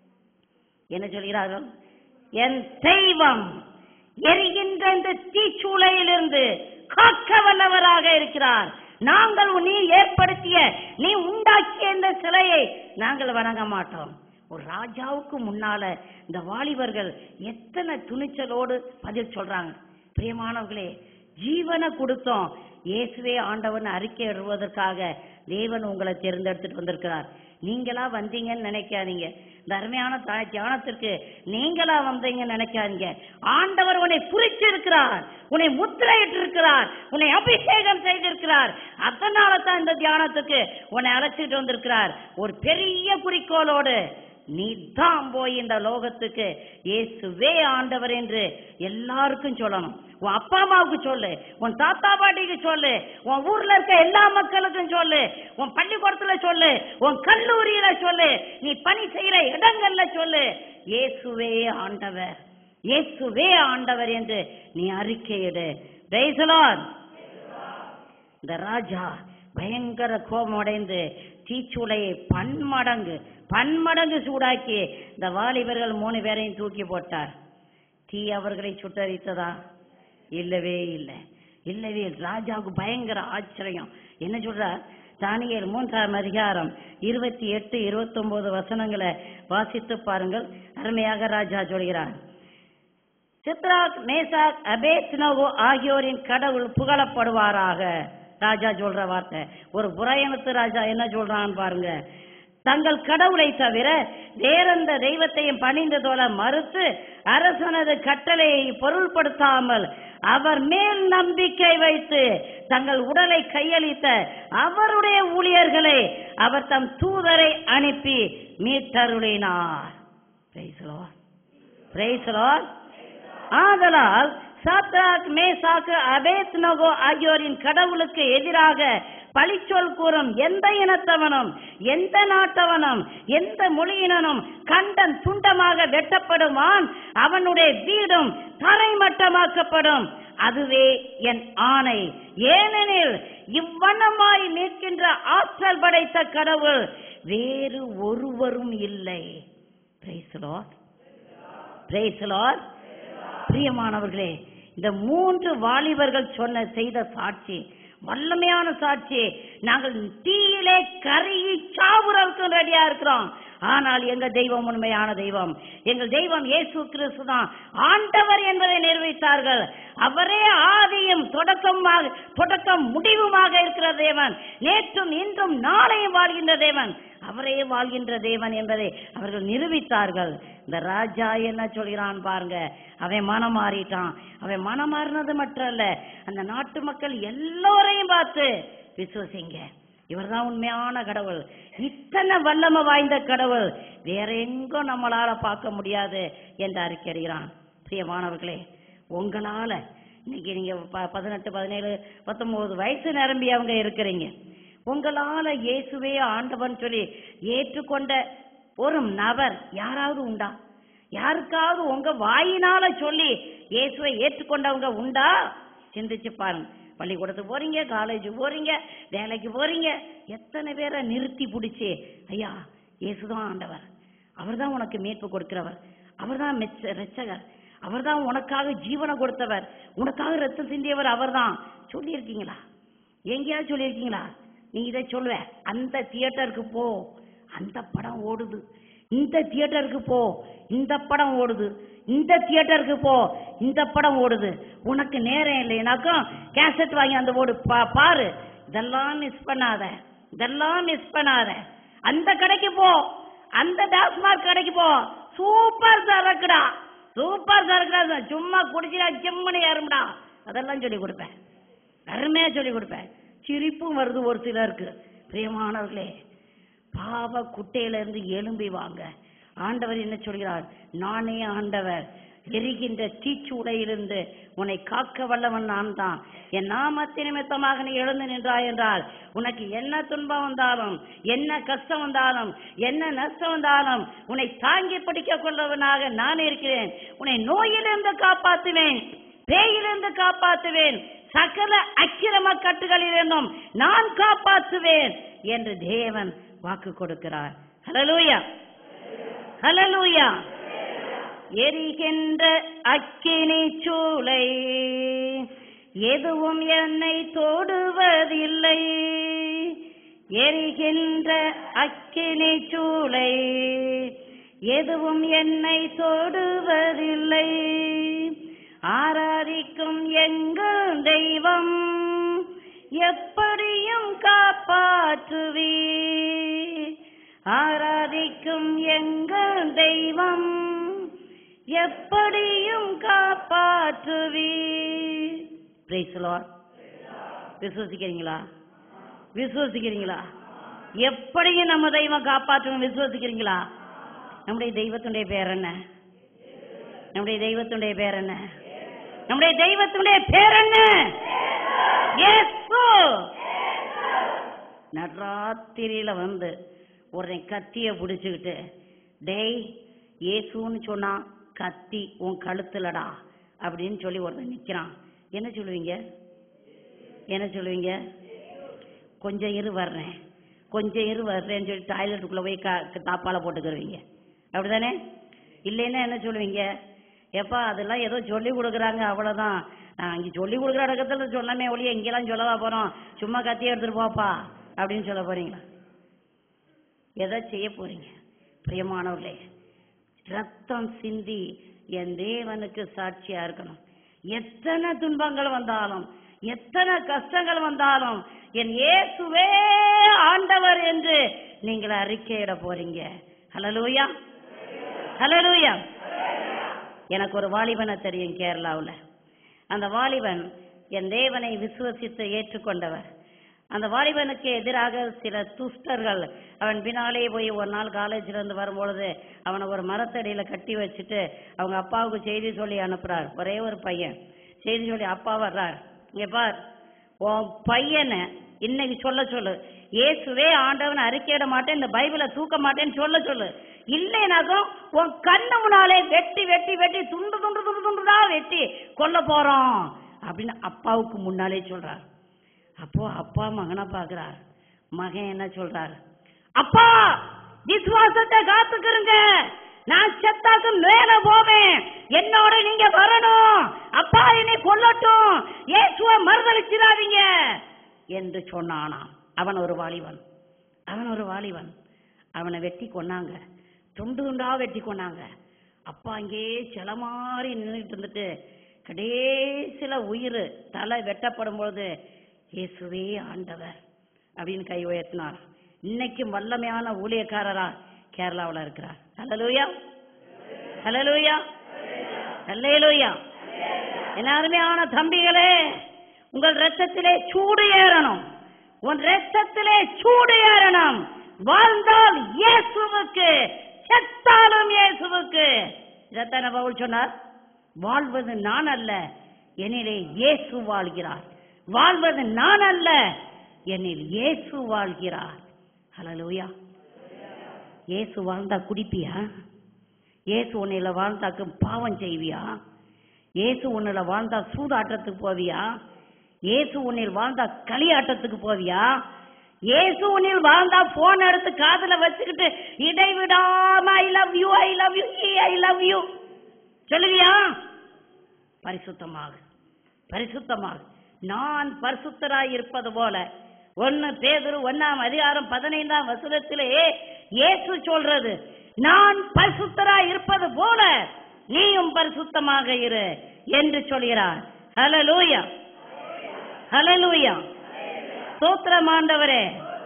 என்ன சொல்கிறார்கள் என் தெய்வம் எரிகின்ற இந்த தீச்சூளையிலிருந்து காக்க வல்லவராக இருக்கிறார் நாங்கள் நீ ஏற்படுத்திய நீ உண்டாக்கிய இந்த சிலையை நாங்கள் வணங்க மாட்டோம் ஒரு ராஜாவுக்கு முன்னால இந்த வாலிபர்கள் எத்தனை துணிச்சலோடு பதில் சொல்றாங்க பிரியமானவர்களே ஜீவனை கொடுத்தோம் இயேசுவே ஆண்டவன் அறிக்கை இடுவதற்காக தேவன் உங்களை தேர்ந்தெடுத்துட்டு வந்திருக்கிறார் நீங்களா வந்தீங்கன்னு நினைக்காதீங்க இந்த அருமையான தாய் தியானத்திற்கு நீங்களா வந்தீங்கன்னு நினைக்காதீங்க ஆண்டவர் உன்னை குறிச்சிருக்கிறார் உன்னை முத்திரையிட்டு இருக்கிறார் உன்னை அபிஷேகம் செய்திருக்கிறார் அதனால தான் இந்த தியானத்துக்கு உன்னை அழைச்சிட்டு வந்திருக்கிறார் ஒரு பெரிய குறிக்கோளோடு நீ தான் போய் இந்த லோகத்துக்கு இயேசுவே ஆண்டவர் என்று எல்லாருக்கும் சொல்லணும் உன் அப்பா அம்மாவுக்கு சொல்லு உன் தாத்தா பாட்டிக்கு சொல்லு உன் ஊர்ல இருக்க எல்லா மக்களுக்கும் சொல்லு உன் பள்ளிக்கூடத்துல சொல்லு உன் கல்லூரியில சொல்லு நீ பணி செய்யற இடங்கள்ல சொல்லு இயேசுவே ஆண்டவர் இயேசுவே ஆண்டவர் என்று நீ அறிக்கையிடு Praise the Lord. இந்த ராஜா பயங்கர கோபம் அடைந்து தீச்சூளையை பன்மடங்கு பன்மடங்கு சூடாக்கி இந்த வாலிபர்கள் மூணு பேரையும் தூக்கி போட்டார் தீ அவர்களை சுட்டரித்ததா இல்லவே இல்லை இல்லவே இல்லை. ராஜாவுக்கு பயங்கர ஆச்சரியம் என்ன சொல்றார் தானியேல் மூன்றாம் அதிகாரம் இருபத்தி எட்டு இருபத்தொன்பது வசனங்களை வாசித்து பாருங்கள் அருமையாக ராஜா சொல்கிறார் சித்ராக் மேசாக் அபேத்னகோ ஆகியோரின் கடவுள் புகழப்படுவாராக ராஜா சொல்ற வார்த்தை ஒரு புறையனத்து ராஜா என்ன சொல்றான்னு பாருங்க தங்கள் கடவுளை தவிர வேறெந்த தெய்வத்தையும் பணிந்ததோல மறுத்து அரசனது கட்டளையை பொருள்படுத்தாமல் அவர் மேல் நம்பிக்கை வைத்து தங்கள் உடலை கையளித்த அவருடைய ஊழியர்களை அவர் தம் தூதரை அனுப்பி மீட்டருளினார் Praise the Lord. Praise the Lord. ஆதலால் சாத்ராக் மேசாக்கு அபேத்னகோ ஆகியோரின் கடவுளுக்கு எதிராக பழிச்சொல் கூறும் எந்த இனத்தவனும் எந்த நாட்டவனும் எந்த மொழியினனும் கண்டன் துண்டமாக வெட்டப்படுவான் அவனுடைய வீடும் தரைமட்டமாக்கப்படும் அதுவே என் ஆணை ஏனெனில் இவ்வண்ணமாய் நிற்கின்ற ஆற்றல் படைத்த கடவுள் வேறு ஒருவரும் இல்லை Praise the Lord. Praise the Lord. பிரியமானவர்களே இந்த மூன்று வாலிபர்கள் சொன்ன செய்த சாட்சி வல்லமையான சாட்சி நாங்கள் தீயிலே கருகி சாவுறதுக்கு ரெடியா இருக்கிறோம் ஆனால் எங்க தெய்வம் உண்மையான தெய்வம் எங்கள் தெய்வம் இயேசு கிறிஸ்து தான் ஆண்டவர் என்பதை நிரூபித்தார்கள் அவரே ஆதியும் தொடக்கமாக தொடக்கம் முடிவுமாக இருக்கிற தேவன் நேற்றும் இன்றும் நாளையும் வாழ்கின்ற தேவன் அவரே வாழ்கின்ற தேவன் என்பதை அவர்கள் நிரூபித்தார்கள் இந்த ராஜா என்ன சொல்கிறான் பாருங்க அவன் மனம் மாறிட்டான் அவன் மனம் மாறினது மட்டும் அல்ல அந்த நாட்டு மக்கள் எல்லோரையும் பார்த்து விசுவசிங்க இவர்தான் உண்மையான கடவுள் இத்தனை வல்லமை வாய்ந்த கடவுள் வேற எங்கும் நம்மளால பார்க்க முடியாது என்று அறிக்கையிடுகிறான் பிரியமானவர்களே உங்களால இன்னைக்கு நீங்க ப- பதினெட்டு பதினேழு பத்தொன்பது வயசு நிரம்பியவங்க இருக்கிறீங்க உங்களால இயேசுவே ஆண்டவன் சொல்லி ஏற்றுக்கொண்ட ஒரு நபர் யாராவது உண்டா யாருக்காவது உங்க வாயினால சொல்லி இயேசுவை ஏற்றுக்கொண்டவங்க உண்டா சிந்திச்சு பாருங்க பள்ளிக்கூடத்துக்கு போறீங்க காலேஜ் போறீங்க வேலைக்கு போறீங்க எத்தனை பேரை நிறுத்தி பிடிச்சி ஐயா இயேசுதான் ஆண்டவர் அவர்தான் உனக்கு மீட்பு கொடுக்கிறவர் அவர்தான் மெச்ச ரட்சகர் அவர்தான் உனக்காக ஜீவனை கொடுத்தவர் உனக்காக ரத்தம் சிந்தியவர் அவர்தான் சொல்லியிருக்கீங்களா எங்கேயாவது சொல்லியிருக்கீங்களா நீ இதை சொல்லுவ அந்த தியேட்டருக்கு போ அந்த படம் ஓடுது இந்த தியேட்டருக்கு போ இந்த படம் ஓடுது இந்த தியேட்டருக்கு போ இந்த படம் ஓடுது உனக்கு நேரம் இல்லைனாக்கும் கேசட் வாங்கி அந்த ஓடு பா பாரு இதெல்லாம் மிஸ் பண்ணாத இதெல்லாம் மிஸ் பண்ணாத அந்த கடைக்கு போ அந்த டாஸ்மார்க் கடைக்கு போ சூப்பர் சரக்குடா சூப்பர் சரக்குடா சும்மா குடிச்சிடா ஜிம்மனு ஏறும்டா அதெல்லாம் சொல்லி கொடுப்பேன் அருமையா சொல்லி கொடுப்பேன் சிரிப்பும் வருது ஒரு சிலருக்கு பிரியமானவர்களே பாவ குட்டையில இருந்து எலும்பி வாங்க ஆண்டவர் என்ன சொல்கிறார் நானே ஆண்டவர் எரிகின்ற தீச்சூளையிலிருந்து உன்னை காக்க வல்லவன் நான் தான் என் நாமத்தின் நிமித்தமாக நீ எழுந்து நின்றாய் என்றால் உனக்கு என்ன துன்பம் வந்தாலும் என்ன கஷ்டம் வந்தாலும் என்ன நஷ்டம் வந்தாலும் உன்னை தாங்கி பிடிக்க கொள்ளவனாக நான் இருக்கிறேன் உன்னை நோயிலிருந்து காப்பாற்றுவேன் பேயிலிருந்து காப்பாற்றுவேன் சகல அக்கிரம கட்டுகளிலிருந்தும் நான் காப்பாற்றுவேன் என்று தேவன் வாக்கு கொடுக்கிறார் ஹalleluya ஹalleluya எரிகின்ற அக்கினி சூளை எதுவும் என்னை தொடுவதில்லை எரிகின்ற அக்கினி சூளை எதுவும் என்னை தொடுவதில்லை ஆராதிக்கும் எங்கள் தெய்வம் எப்படியும் காப்பாற்றுவே ஆராதிக்கும் எங்கள் தெய்வம் எப்படியும் காப்பாற்றுவே Praise the Lord. விசுவசிக்கிறீங்களா விசுவசிக்கிறீங்களா எப்படியும் நம்ம தெய்வம் காப்பாற்றும் விசுவசிக்கிறீங்களா நம்முடைய தெய்வத்துடைய பேர் என்ன நம்முடைய தெய்வத்துடைய பேர் என்ன நம்முடைய தெய்வத்துடைய பேர் என்ன இயேசு நடுராத்திரியில வந்து ஒருத்தன் கத்திய பிடிச்சுக்கிட்டு டேய் இயேசுன்னு சொன்னா கத்தி உன் கழுத்துலடா அப்படின்னு சொல்லி ஒருத்தன் நிக்கிறான் என்ன சொல்லுவீங்க என்ன சொல்லுவீங்க கொஞ்சம் இரு வர்றேன் கொஞ்சம் இரு வர்றேன்னு சொல்லி டாய்லெட்டுக்குள்ள போய் கா தாப்பால போட்டுக்கிருவீங்க அப்படிதானே இல்லைன்னா என்ன சொல்லுவீங்க எப்பா அதெல்லாம் ஏதோ சொல்லி கொடுக்குறாங்க அவ்வளோதான் நான் இங்கே சொல்லி கொடுக்குற இடத்துல சொன்னமே ஒழிய இங்கெல்லாம் சொல்லவா போகிறோம் சும்மா கத்தி எடுத்துட்டு போப்பா அப்படின்னு சொல்ல போறீங்களா எதை செய்ய போறீங்க பிரியமானவர்களே ரத்தம் சிந்தி என் தேவனுக்கு சாட்சியா இருக்கணும் எத்தனை துன்பங்கள் வந்தாலும் எத்தனை கஷ்டங்கள் வந்தாலும் என் இயேசுவே ஆண்டவர் என்று நீங்கள் அறிக்கையிட போறீங்க ஹலலூயா ஹலலூயா எனக்கு ஒரு வாலிபனை தெரியும் கேரளாவுல அந்த வாலிபன் என் தேவனை விசுவசித்து ஏற்றுக்கொண்டவர் அந்த வாலிபனுக்கு எதிராக சில துஷ்டர்கள் அவன் பின்னாலே போய் ஒரு நாள் காலேஜ்ல இருந்து வரும்பொழுது அவனை ஒரு மரத்தடியில கட்டி வச்சுட்டு அவங்க அப்பாவுக்கு செய்தி சொல்லி அனுப்புறார் ஒரே ஒரு பையன் செய்தி சொல்லி அப்பா வர்றார் இங்க பார் உன் பையனை இன்னைக்கு சொல்ல சொல்லு இயேசுவே ஆண்டவன் அறிக்கையிட மாட்டேன் இந்த பைபிளை தூக்க மாட்டேன்னு சொல்ல சொல்லு இல்லைனாக்கும் உன் கண்ணு முன்னாலே வெட்டி வெட்டி வெட்டி துண்டு துண்டு துண்டு துண்டுதா வெட்டி கொல்ல போறோம் அப்படின்னு அப்பாவுக்கு முன்னாலே சொல்றார் அப்போ அப்பா மகனை பார்க்கிறார் மகன் என்ன சொல்றார் அப்பா விசுவாசத்தை காத்துக்கிறங்க நான் செத்தாக்கு மேல போவேன் என்னோட நீங்க வரணும் அப்பா என்னை கொல்லட்டும் இயேசுவ மறுதளிச்சிடாதீங்க என்று சொன்னானாம் அவன் ஒரு வாலிபன் அவன் ஒரு வாலிபன் அவனை வெட்டி கொன்னாங்க துண்டு துண்டா வெட்டி கொன்னாங்க அப்பா அங்கேயே சில மாதிரி நின்றுட்டு இருந்துட்டு கடைசியில உயிர் தலை வெட்டப்படும் பொழுது இயேசுவே ஆண்டவர் அப்படின்னு கை உயர்த்தினார் இன்னைக்கும் வல்லமையான ஊழியக்காரரா கேரளாவுல இருக்கிறார் ஹalleluya ஹalleluya ஹalleluya என் அருமையான தம்பிகளே உங்கள் ரத்தத்திலே சூடு ஏறணும் உன் ரத்தத்திலே சூடு ஏறணும் வாழ்ந்தால் இயேசுவுக்கு செத்தாலும் இயேசுவுக்கு இதைத்தான பவுல் சொன்னார் வாழ்வது நான் அல்ல என்னிலே இயேசு வாழ்கிறார் வாழ்வது நான் அல்ல என்னில் இயேசு வாழ்கிறார் ஹalleluya இயேசு வாழ்ந்தா குடிப்பியா இயேசு உன்னில வாழ்ந்தாக்கு பாவம் செய்வியா இயேசு உன்னில வாழ்ந்தா சூதாட்டத்துக்கு போவியா இயேசு உன்னில் வாழ்ந்தா களியாட்டத்துக்கு போவியா இயேசு உன்னில் வாழ்ந்தா போன் எடுத்து காதுல வச்சுக்கிட்டு இடைவிடாம I love you I love you I love you சொல்லுவியா பரிசுத்தமாக பரிசுத்தமாக நான் பரிசுத்தராய் இருப்பது போல ஒன்னு பேதுரு ஒன்னாம் அதிகாரம் பதினைந்தாம் வசனத்திலே இயேசு சொல்றது நான் பரிசுத்தராய் இருப்பது போல நீயும் பரிசுத்தமாக இரு என்று சொல்கிறார் ஹalleluya ஹalleluya ஸ்தோத்திரம் ஆண்டவரே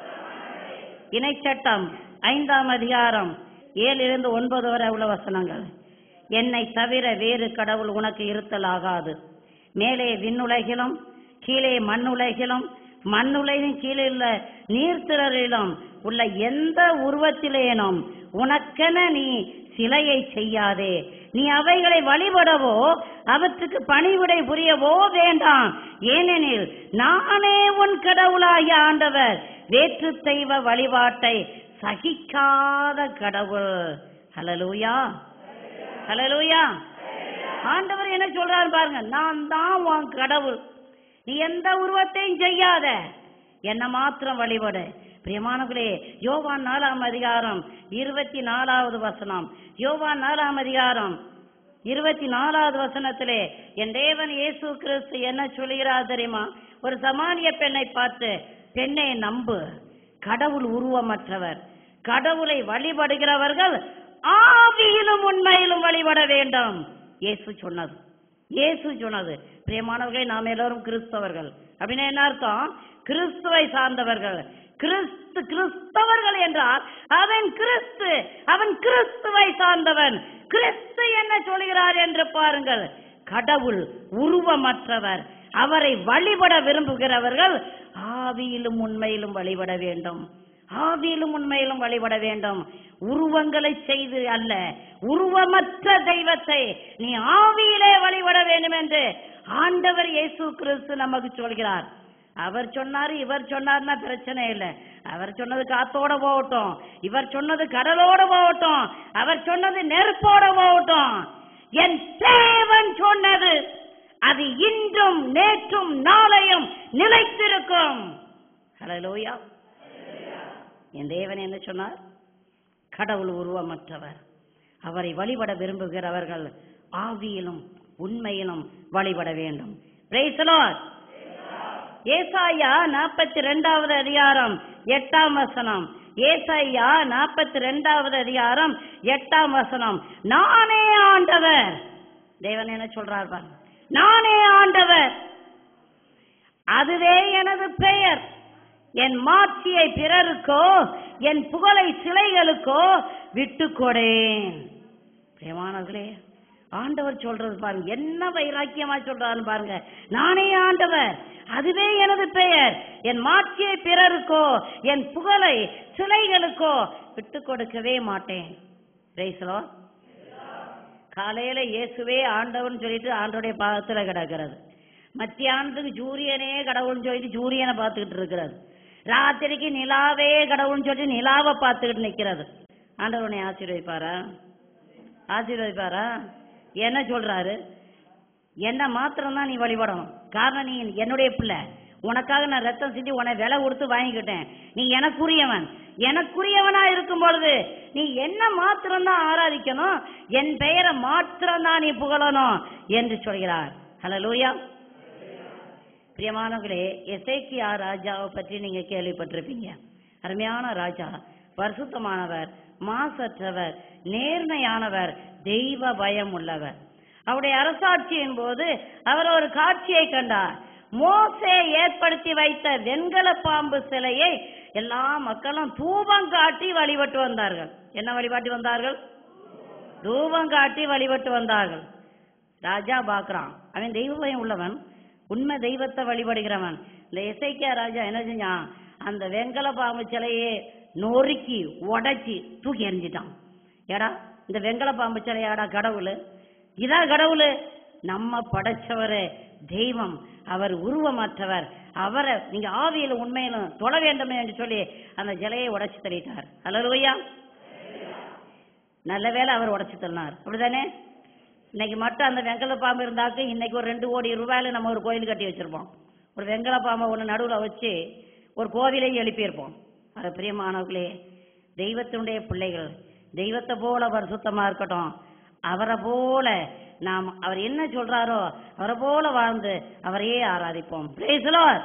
இணைச்சட்டம் ஐந்தாம் அதிகாரம் ஏழிலிருந்து ஒன்பது வரை உள்ள வசனங்கள் என்னை தவிர வேறு கடவுள் உனக்கு இருத்தல் ஆகாது மேலே விண்ணுலகிலும் கீழே மண்ணுலகிலும் மண்ணுலகின் கீழே உள்ள நீர்த்திரளிலும் உள்ள எந்த உருவத்திலேனும் உனக்கென நீ சிலையை செய்யாதே நீ அவைகளை வழிபடவோ அவற்றுக்கு பணிவிடை புரியவோ வேண்டாம் ஏனெனில் நானே உன் கடவுளாகிய ஆண்டவர் வேற்று தெய்வ வழிபாட்டை சகிக்காத கடவுள் ஹalleluya ஹalleluya ஆண்டவர் என்ன சொல்றாரு பாருங்க நான் தான் உன் கடவுள் நீ எந்த உருவத்தையும் செய்யாத என்ன மாத்திரம் வழிபடு பிரியமானவர்களே யோவான் நாலாம் அதிகாரம் இருபத்தி நாலாவது வசனம் யோவான் நாலாம் அதிகாரம் இருபத்தி நாலாவது வசனத்திலே என் தேவன் இயேசு கிறிஸ்து என்ன சொல்கிறார் தெரியுமா ஒரு சமானிய பெண்ணை பார்த்து பெண்ணை நம்பு கடவுள் உருவமற்றவர் கடவுளை வழிபடுகிறவர்கள் ஆவியிலும் உண்மையிலும் வழிபட வேண்டும் இயேசு சொன்னது இயேசு சொன்னது பிரியமானவர்களே நாம் எல்லோரும் கிறிஸ்தவர்கள் அப்படின்னா என்ன அர்த்தம் கிறிஸ்துவை சார்ந்தவர்கள் கிறிஸ்து கிறிஸ்தவர்கள் என்றால் அவன் கிறிஸ்து அவன் கிறிஸ்துவை சார்ந்தவன் கிறிஸ்து என்ன சொல்கிறார் என்று பாருங்கள் கடவுள் உருவமற்றவர் அவரை வழிபட விரும்புகிறவர்கள் ஆவியிலும் உண்மையிலும் வழிபட வேண்டும் ஆவியிலும் உண்மையிலும் வழிபட வேண்டும் உருவங்களை செய்து அல்ல உருவமற்ற தெய்வத்தை நீ ஆவியிலே வழிபட வேண்டும் என்று ஆண்டவர் இயேசு கிறிஸ்து நமக்கு சொல்கிறார் அவர் சொன்னாரு இவர் சொன்னார்னா பிரச்சனை இல்லை அவர் சொன்னது காத்தோட போகட்டும் இவர் சொன்னது கடலோட போகட்டும் அவர் சொன்னது நெருப்போட போகட்டும் என் தேவன் சொன்னது அது இன்றும் நேற்றும் நாளையும் நிலைத்திருக்கும் ஹalleluya என் தேவன் என்ன சொன்னார் கடவுள் உருவமற்றவர் அவரை வழிபட விரும்புகிறவர்கள் ஆவியிலும் உண்மையிலும் வழிபட வேண்டும் Praise the Lord. ஏசாயா நாற்பத்தி ரெண்டாவது அதிகாரம் எட்டாம் வசனம் ஏசாயா நாற்பத்தி ரெண்டாவது அதிகாரம் எட்டாம் வசனம் நானே ஆண்டவர் தேவன் என்ன சொல்றார் பாருங்க நானே ஆண்டவர் அதுவே எனது பெயர் என் மாட்சியை பிறருக்கோ என் புகழை சிலைகளுக்கோ விட்டு கொடேன் பிரியமானவர்களே ஆண்டவர் சொல்றது பாருங்க என்ன வைராக்கியமா சொல்றாருன்னு பாருங்க நானே ஆண்டவர் அதுவே எனது பெயர் என் மாட்சியை பிறருக்கோ என் புகழை சிலைகளுக்கோ விட்டு கொடுக்கவே மாட்டேன் Praise the Lord. காலையில இயேசுவே ஆண்டவன் சொல்லிட்டு ஆண்டோடைய பாதத்துல கிடக்கிறது மத்தியானத்துக்கு சூரியனே கடவுள்னு சொல்லிட்டு சூரியனை பார்த்துக்கிட்டு இருக்கிறது ராத்திரிக்கு நிலாவே கடவுள்னு சொல்லிட்டு நிலாவை பார்த்துக்கிட்டு நிக்கிறது ஆண்டவர் உன்னை ஆசீர்வதிப்பாரா ஆசீர்வதிப்பாரா என்ன சொல்றாரு என்ன மாத்திரம் தான் நீ வழிபடணும் காரணம் நீ என்னுடைய பிள்ளை உனக்காக நான் ரத்தம் சிந்தி உன்னை விலை கொடுத்து வாங்கிக்கிட்டேன் நீ எனக்குரியவன் எனக்குரியவனா இருக்கும் பொழுது நீ என்ன மாத்திரம் தான் ஆராதிக்கணும் என் பெயரை மாத்திரம் தான் நீ புகழணும் என்று சொல்கிறார் ஹலலூயா பிரியமானவர்களே எசேக்கியா ராஜாவை பற்றி நீங்க கேள்விப்பட்டிருப்பீங்க அருமையான ராஜா பரிசுத்தமானவர் மாசற்றவர் நேர்மையானவர் தெய்வ பயம் உள்ளவர் அவருடைய அரசாட்சியின் போது அவர் ஒரு காட்சியை கண்டார் மோசே ஏற்படுத்தி வைத்த வெண்கல பாம்பு சிலையை எல்லா மக்களும் தூபம் காட்டி வழிபட்டு வந்தார்கள் என்ன வழிபாட்டி வந்தார்கள் தூபம் காட்டி வழிபட்டு வந்தார்கள் ராஜா பார்க்கறான் அவன் தெய்வ பயம் உள்ளவன் உண்மை தெய்வத்தை வழிபடுகிறவன் இந்த இசைக்கியா ராஜா என்ன செஞ்சான் அந்த வெங்கல பாம்பு சிலையை நொறுக்கி உடைச்சி தூக்கி எறிஞ்சிட்டான் ஏடா இந்த வெங்கல பாம்பு சிலையாடா கடவுள் இதான் கடவுள் நம்ம படைச்சவரு தெய்வம் அவர் உருவமற்றவர் அவரை நீங்க ஆவியில உண்மையிலும் தொழ வேண்டும் என்று சொல்லி அந்த சிலையை உடைச்சு தள்ளிட்டார் அல்லலுயா நல்ல வேளை அவர் உடைச்சு தள்ளினார் அப்படிதானே இன்னைக்கு மட்டும் அந்த வெங்கல பாம்பு இருந்தாக்க இன்னைக்கு ஒரு ரெண்டு கோடி ரூபாயில நம்ம ஒரு கோயில் கட்டி வச்சிருப்போம் ஒரு வெங்கல பாம்பை ஒன்று நடுவில் வச்சு ஒரு கோவிலையும் எழுப்பியிருப்போம் அது பிரியமானவர்களே தெய்வத்தினுடைய பிள்ளைகள் தெய்வத்தை போல பரிசுத்தமா இருக்கட்டும் அவரை போல நாம் அவர் என்ன சொல்றாரோ அவரை போல வாழ்ந்து அவரையே ஆராதிப்போம் Praise the Lord.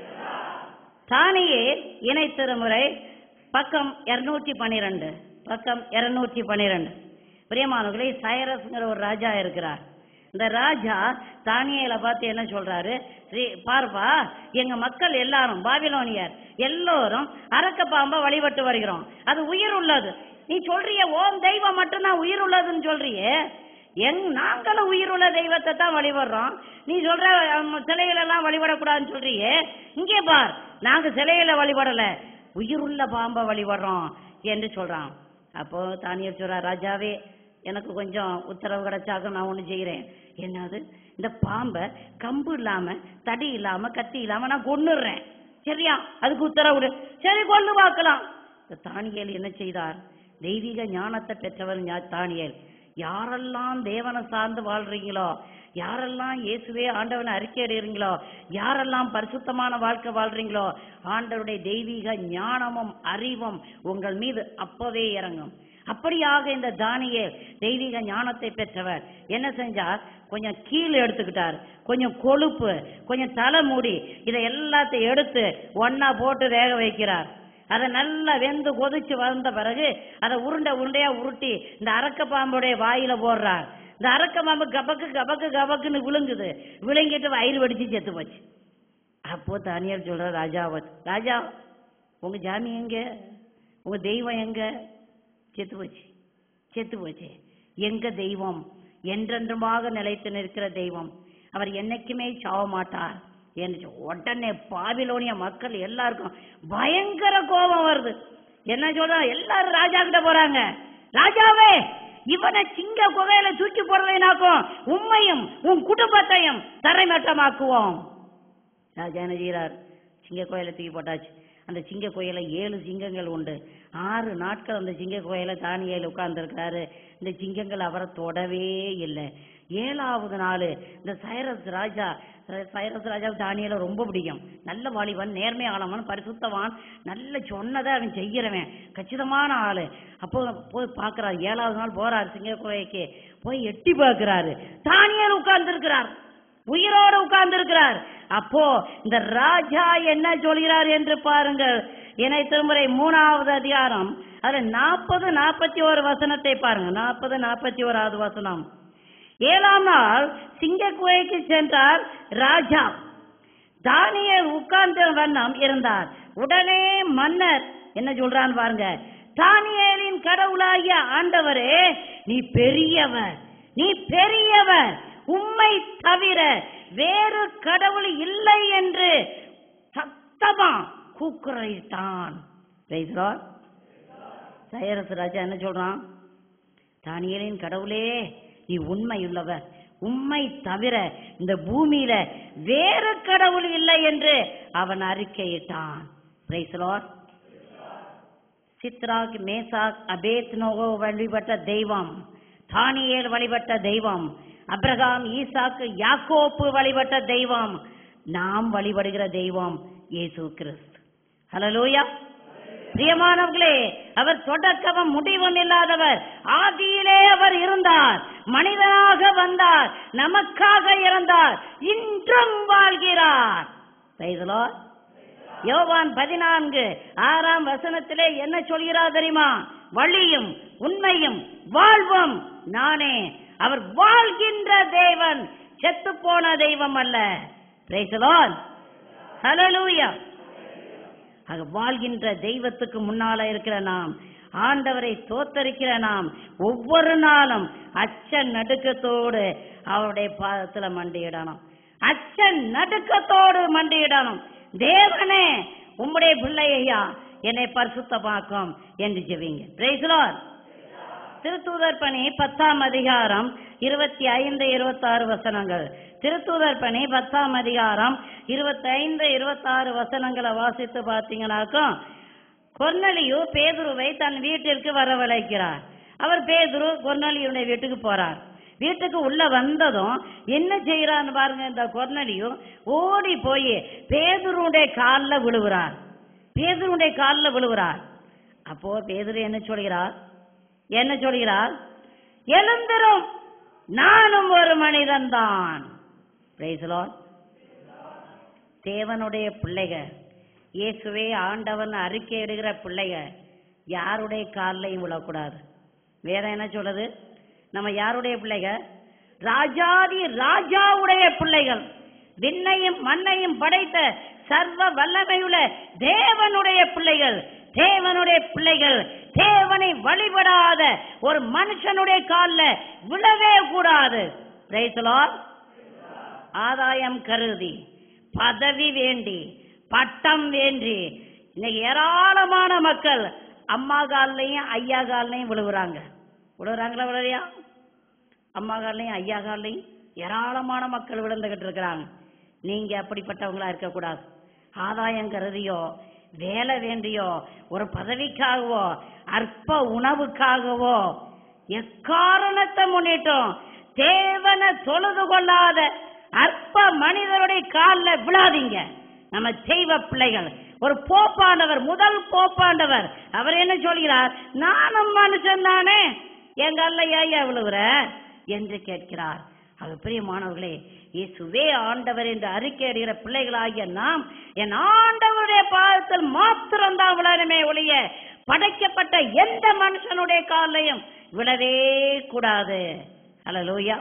தானியே இணை திருமுறை பக்கம் இருநூற்றி பன்னிரெண்டு பக்கம் இருநூற்றி பன்னிரெண்டு பிரியமானவர்களே சைரஸ்ங்கிற ஒரு ராஜா இருக்கிறார் இந்த ராஜா தானியேல பார்த்து என்ன சொல்றாரு "ஸ்ரீ, பாருப்பா எங்க மக்கள் எல்லாரும் பாபிலோனியர் எல்லோரும் அரக்க பாம்பை வழிபட்டு வருகிறோம் அது உயிர் உள்ளது நீ சொல்றிய ஓம் தெய்வம் மட்டும்தான் உயிர் உள்ளதுன்னு சொல்றியே எங் நாங்களும் உயிருள்ள தெய்வத்தை தான் வழிபடுறோம் நீ சொல்ற அம், சிலைகள் எல்லாம் வழிபடக்கூடாதுன்னு சொல்றியே இங்கே பார் நாங்க சிலைகளை வழிபடல உயிருள்ள பாம்பை வழிபடுறோம் என்று சொல்றான் அப்போ தானியர் சொல்றா ராஜாவே எனக்கு கொஞ்சம் உத்தரவு கிடைச்சாக்க நான் ஒண்ணு செய்கிறேன் என்னது இந்த பாம்பை கம்பு இல்லாம தடி இல்லாம கத்தி இல்லாம நான் கொன்னுடுறேன் சரியா அதுக்கு உத்தரவு கொடு. சரி கொண்டு பார்க்கலாம் இந்த தானியேல் என்ன செய்தார் தெய்வீக ஞானத்தை பெற்றவர் ஞா- தானியேல் யாரெல்லாம் தேவனை சார்ந்து வாழ்றீங்களோ யாரெல்லாம் இயேசுவே ஆண்டவனை அறிக்கையிடுறீங்களோ யாரெல்லாம் பரிசுத்தமான வாழ்க்கை வாழ்றீங்களோ ஆண்டவருடைய தெய்வீக ஞானமும் அறிவும் உங்கள் மீது அப்பவே இறங்கும் அப்படியாக இந்த தானியேல் தெய்வீக ஞானத்தை பெற்றவர் என்ன செஞ்சார் கொஞ்சம் கீழ் எடுத்துக்கிட்டார் கொஞ்சம் கொழுப்பு கொஞ்சம் தலைமுடி இதை எல்லாத்தையும் எடுத்து ஒண்ணா போட்டு வேக வைக்கிறார் அதை நல்லா வெந்து கொதிச்சு வந்த பிறகு அதை உருண்டை உருண்டையா உருட்டி இந்த அரக்க பாம்புடைய வாயில போடுறார் இந்த அரக்க பாம்பு கபக்கு கபக்கு கபக்குன்னு விழுங்குது விழுங்கிட்டு வயிறு வெடிச்சு செத்து போச்சு அப்போ தானியர் சொல்ற ராஜாவை ராஜா உங்க ஜாமி எங்க உங்க தெய்வம் எங்க செத்து போச்சு செத்து போச்சு எங்க தெய்வம் என்றென்றுமாக நிலைத்து நிற்கிற தெய்வம் அவர் என்னைக்குமே சாவ மாட்டார் என்று சொ- உடனே பாபிலோனிய மக்கள் எல்லாருக்கும் பயங்கர கோபம் வருது என்ன சொல்றா எல்லாரும் ராஜா கிட்ட போறாங்க ராஜாவே இவனை சிங்க குகையில தூக்கி போடுறதைனாக்கும் உண்மையும் உன் குடும்பத்தையும் தரைமட்டமாக்குவோம் ராஜா என்ன செய்கிறார் சிங்க கோயிலை தூக்கி போட்டாச்சு அந்த சிங்க கோயில ஏழு சிங்கங்கள் உண்டு ஆறு நாட்கள் அந்த சிங்க கோயில தானியேல் உட்கார்ந்துருக்கிறாரு இந்த சிங்கங்கள் அவரை தொடவே இல்லை ஏழாவது நாள் இந்த சைரஸ் ராஜா சைரஸ் ராஜா தானியேல ரொம்ப பிடிக்கும் நல்ல வாலிபன் நேர்மையானவன் பரிசுத்தவான் நல்ல சொன்னதை அவன் செய்கிறவன் கச்சிதமான ஆளு அப்போ போய் பார்க்கறாரு ஏழாவது நாள் போறாரு சிங்க கோயிலுக்கு போய் எட்டி பார்க்கிறாரு தானியேல் உட்கார்ந்திருக்கிறார் உயிரோடு உட்கார்ந்திருக்கிறார் அப்போ இந்த ராஜா என்ன சொல்கிறார் என்று பாருங்கள் இணை திருமுறை மூணாவது அதிகாரம் அதுல நாற்பது நாற்பத்தி ஒரு வசனத்தை பாருங்க நாற்பது நாற்பத்தி ஓராவது வசனம் ஏழாம் நாள் சிங்கக்குகைக்கு சென்றார் ராஜா தானியேல் உட்கார்ந்த வண்ணம் இருந்தார் உடனே மன்னர் என்ன சொல்றான்னு பாருங்க தானியேலின் கடவுளாகிய ஆண்டவரே நீ பெரியவர் நீ பெரியவர் உம்மை தவிர வேறு கடவுள் இல்லை என்று சத்தமா கூக்குரலிட்டான் Praise the Lord. சைரஸ் ராஜா என்ன சொல்றான் தானியேலின் கடவுளே நீ உண்மையுள்ளவர் உம்மை தவிர இந்த பூமியில வேறு கடவுள் இல்லை என்று அவன் அறிக்கையிட்டான் Praise the Lord. சித்ராக் மேசாக் அபேத்னோகோ வழிபட்ட தெய்வம் தானியேல் வழிபட்ட தெய்வம் அப்ரகாம் ஈசாக்கு யாக்கோப்பு வழிபட்ட தெய்வம் நாம் வழிபடுகிற தெய்வம் இயேசு கிறிஸ்து ஹalleluya பிரியமானவர்களே அவர் தொடக்கமும் முடிவும் இல்லாதவர் ஆதியிலே அவர் இருந்தார் மனிதனாக வந்தார் நமக்காக இறந்தார் இன்றும் வாழ்கிறார் Praise the Lord. யோவான் பதினான்கு ஆறாம் வசனத்திலே என்ன சொல்கிறார் தெரியுமா வழியும் உண்மையும் வாழ்வும் நானே அவர் வாழ்கின்ற தேவன் செத்து போன தெய்வம் அல்ல Praise the Lord. Hallelujah. ஆக வாழ்கின்ற தெய்வத்துக்கு முன்னால இருக்கிற நாம் ஆண்டவரை தோத்தரிக்கிற நாம் ஒவ்வொரு நாளும் அச்ச நடுக்கத்தோடு அவருடைய பாதத்துல மண்டியிடணும் அச்ச நடுக்கத்தோடு மண்டியிடணும் தேவனே உம்முடைய பிள்ளையா என்னை பரிசுத்தமாக்கும் என்று ஜெபிங்க Praise the Lord. திருத்தூதர் பணி பத்தாம் அதிகாரம் இருபத்தி ஐந்து இருபத்தாறு வசனங்கள் திருத்தூதர் பணி பத்தாம் அதிகாரம் இருபத்தி ஐந்து இருபத்தாறு வசனங்களை வாசித்து பார்த்தீங்கன்னாக்கும் கொர்நலியு பேதுருவை தன் வீட்டிற்கு வரவழைக்கிறார் அவர் பேதுரு கொர்நலியுடைய வீட்டுக்கு போறார் வீட்டுக்கு உள்ள வந்ததும் என்ன செய்யறான்னு பாருங்க இந்த கொர்நலியு ஓடி போய் பேதுருடைய காலில் விழுகிறார் பேதுருடைய காலில் விழுகிறார் அப்போ பேதுரு என்ன சொல்கிறார் என்ன சொல்கிறார் எழுந்திரும் நானும் ஒரு மனிதன்தான் Praise the Lord. தேவனுடைய பிள்ளைக இயேசுவே ஆண்டவன் அறிக்கை இடுகிற பிள்ளைக யாருடைய கால்லையும் விழக்கூடாது வேற என்ன சொல்றது நம்ம யாருடைய பிள்ளைக ராஜாதி ராஜாவுடைய பிள்ளைகள் விண்ணையும் மண்ணையும் படைத்த சர்வ வல்லமையுள்ள தேவனுடைய பிள்ளைகள் தேவனுடைய பிள்ளைகள் தேவனை வழிபடாத ஒரு மனுஷனுடைய காலில் விழவே கூடாது Praise the Lord. ஆதாயம் கருதி பதவி வேண்டி பட்டம் வேண்டி இன்னைக்கு ஏராளமான மக்கள் அம்மா கால்லையும் ஐயா கால்லையும் விழுகுறாங்க விழுகுறாங்களா விழுறியா அம்மா கால்லையும் ஐயா கால்லையும் ஏராளமான மக்கள் விழுந்துகிட்டு இருக்கிறாங்க நீங்க அப்படிப்பட்டவங்களா இருக்கக்கூடாது ஆதாயம் கருதியோ வேலை வேண்டியோ ஒரு பதவிக்காகவோ அற்ப உணவுக்காகவோ எக்காரணத்தை முன்னிட்டும் தேவனை தொழுது கொள்ளாத அற்ப மனிதருடைய காலில் விழாதீங்க நம்ம தெய்வ பிள்ளைகள் ஒரு போப்பாண்டவர் முதல் போப்பாண்டவர் அவர் என்ன சொல்கிறார் நானும் மனுஷன் தானே என் காலில் ஏயா விழுவுற என்று கேட்கிறார் அது பிரியமானவர்களே இயேசுவே ஆண்டவர் என்று அறிக்கை அடைகிற பிள்ளைகளாகிய நாம் என் ஆண்டவருடைய பாதத்தில் மாத்திரம்தான் விழணுமே ஒழிய படைக்கப்பட்ட எந்த மனுஷனுடைய காலையும் விழவே கூடாது ஹalleluya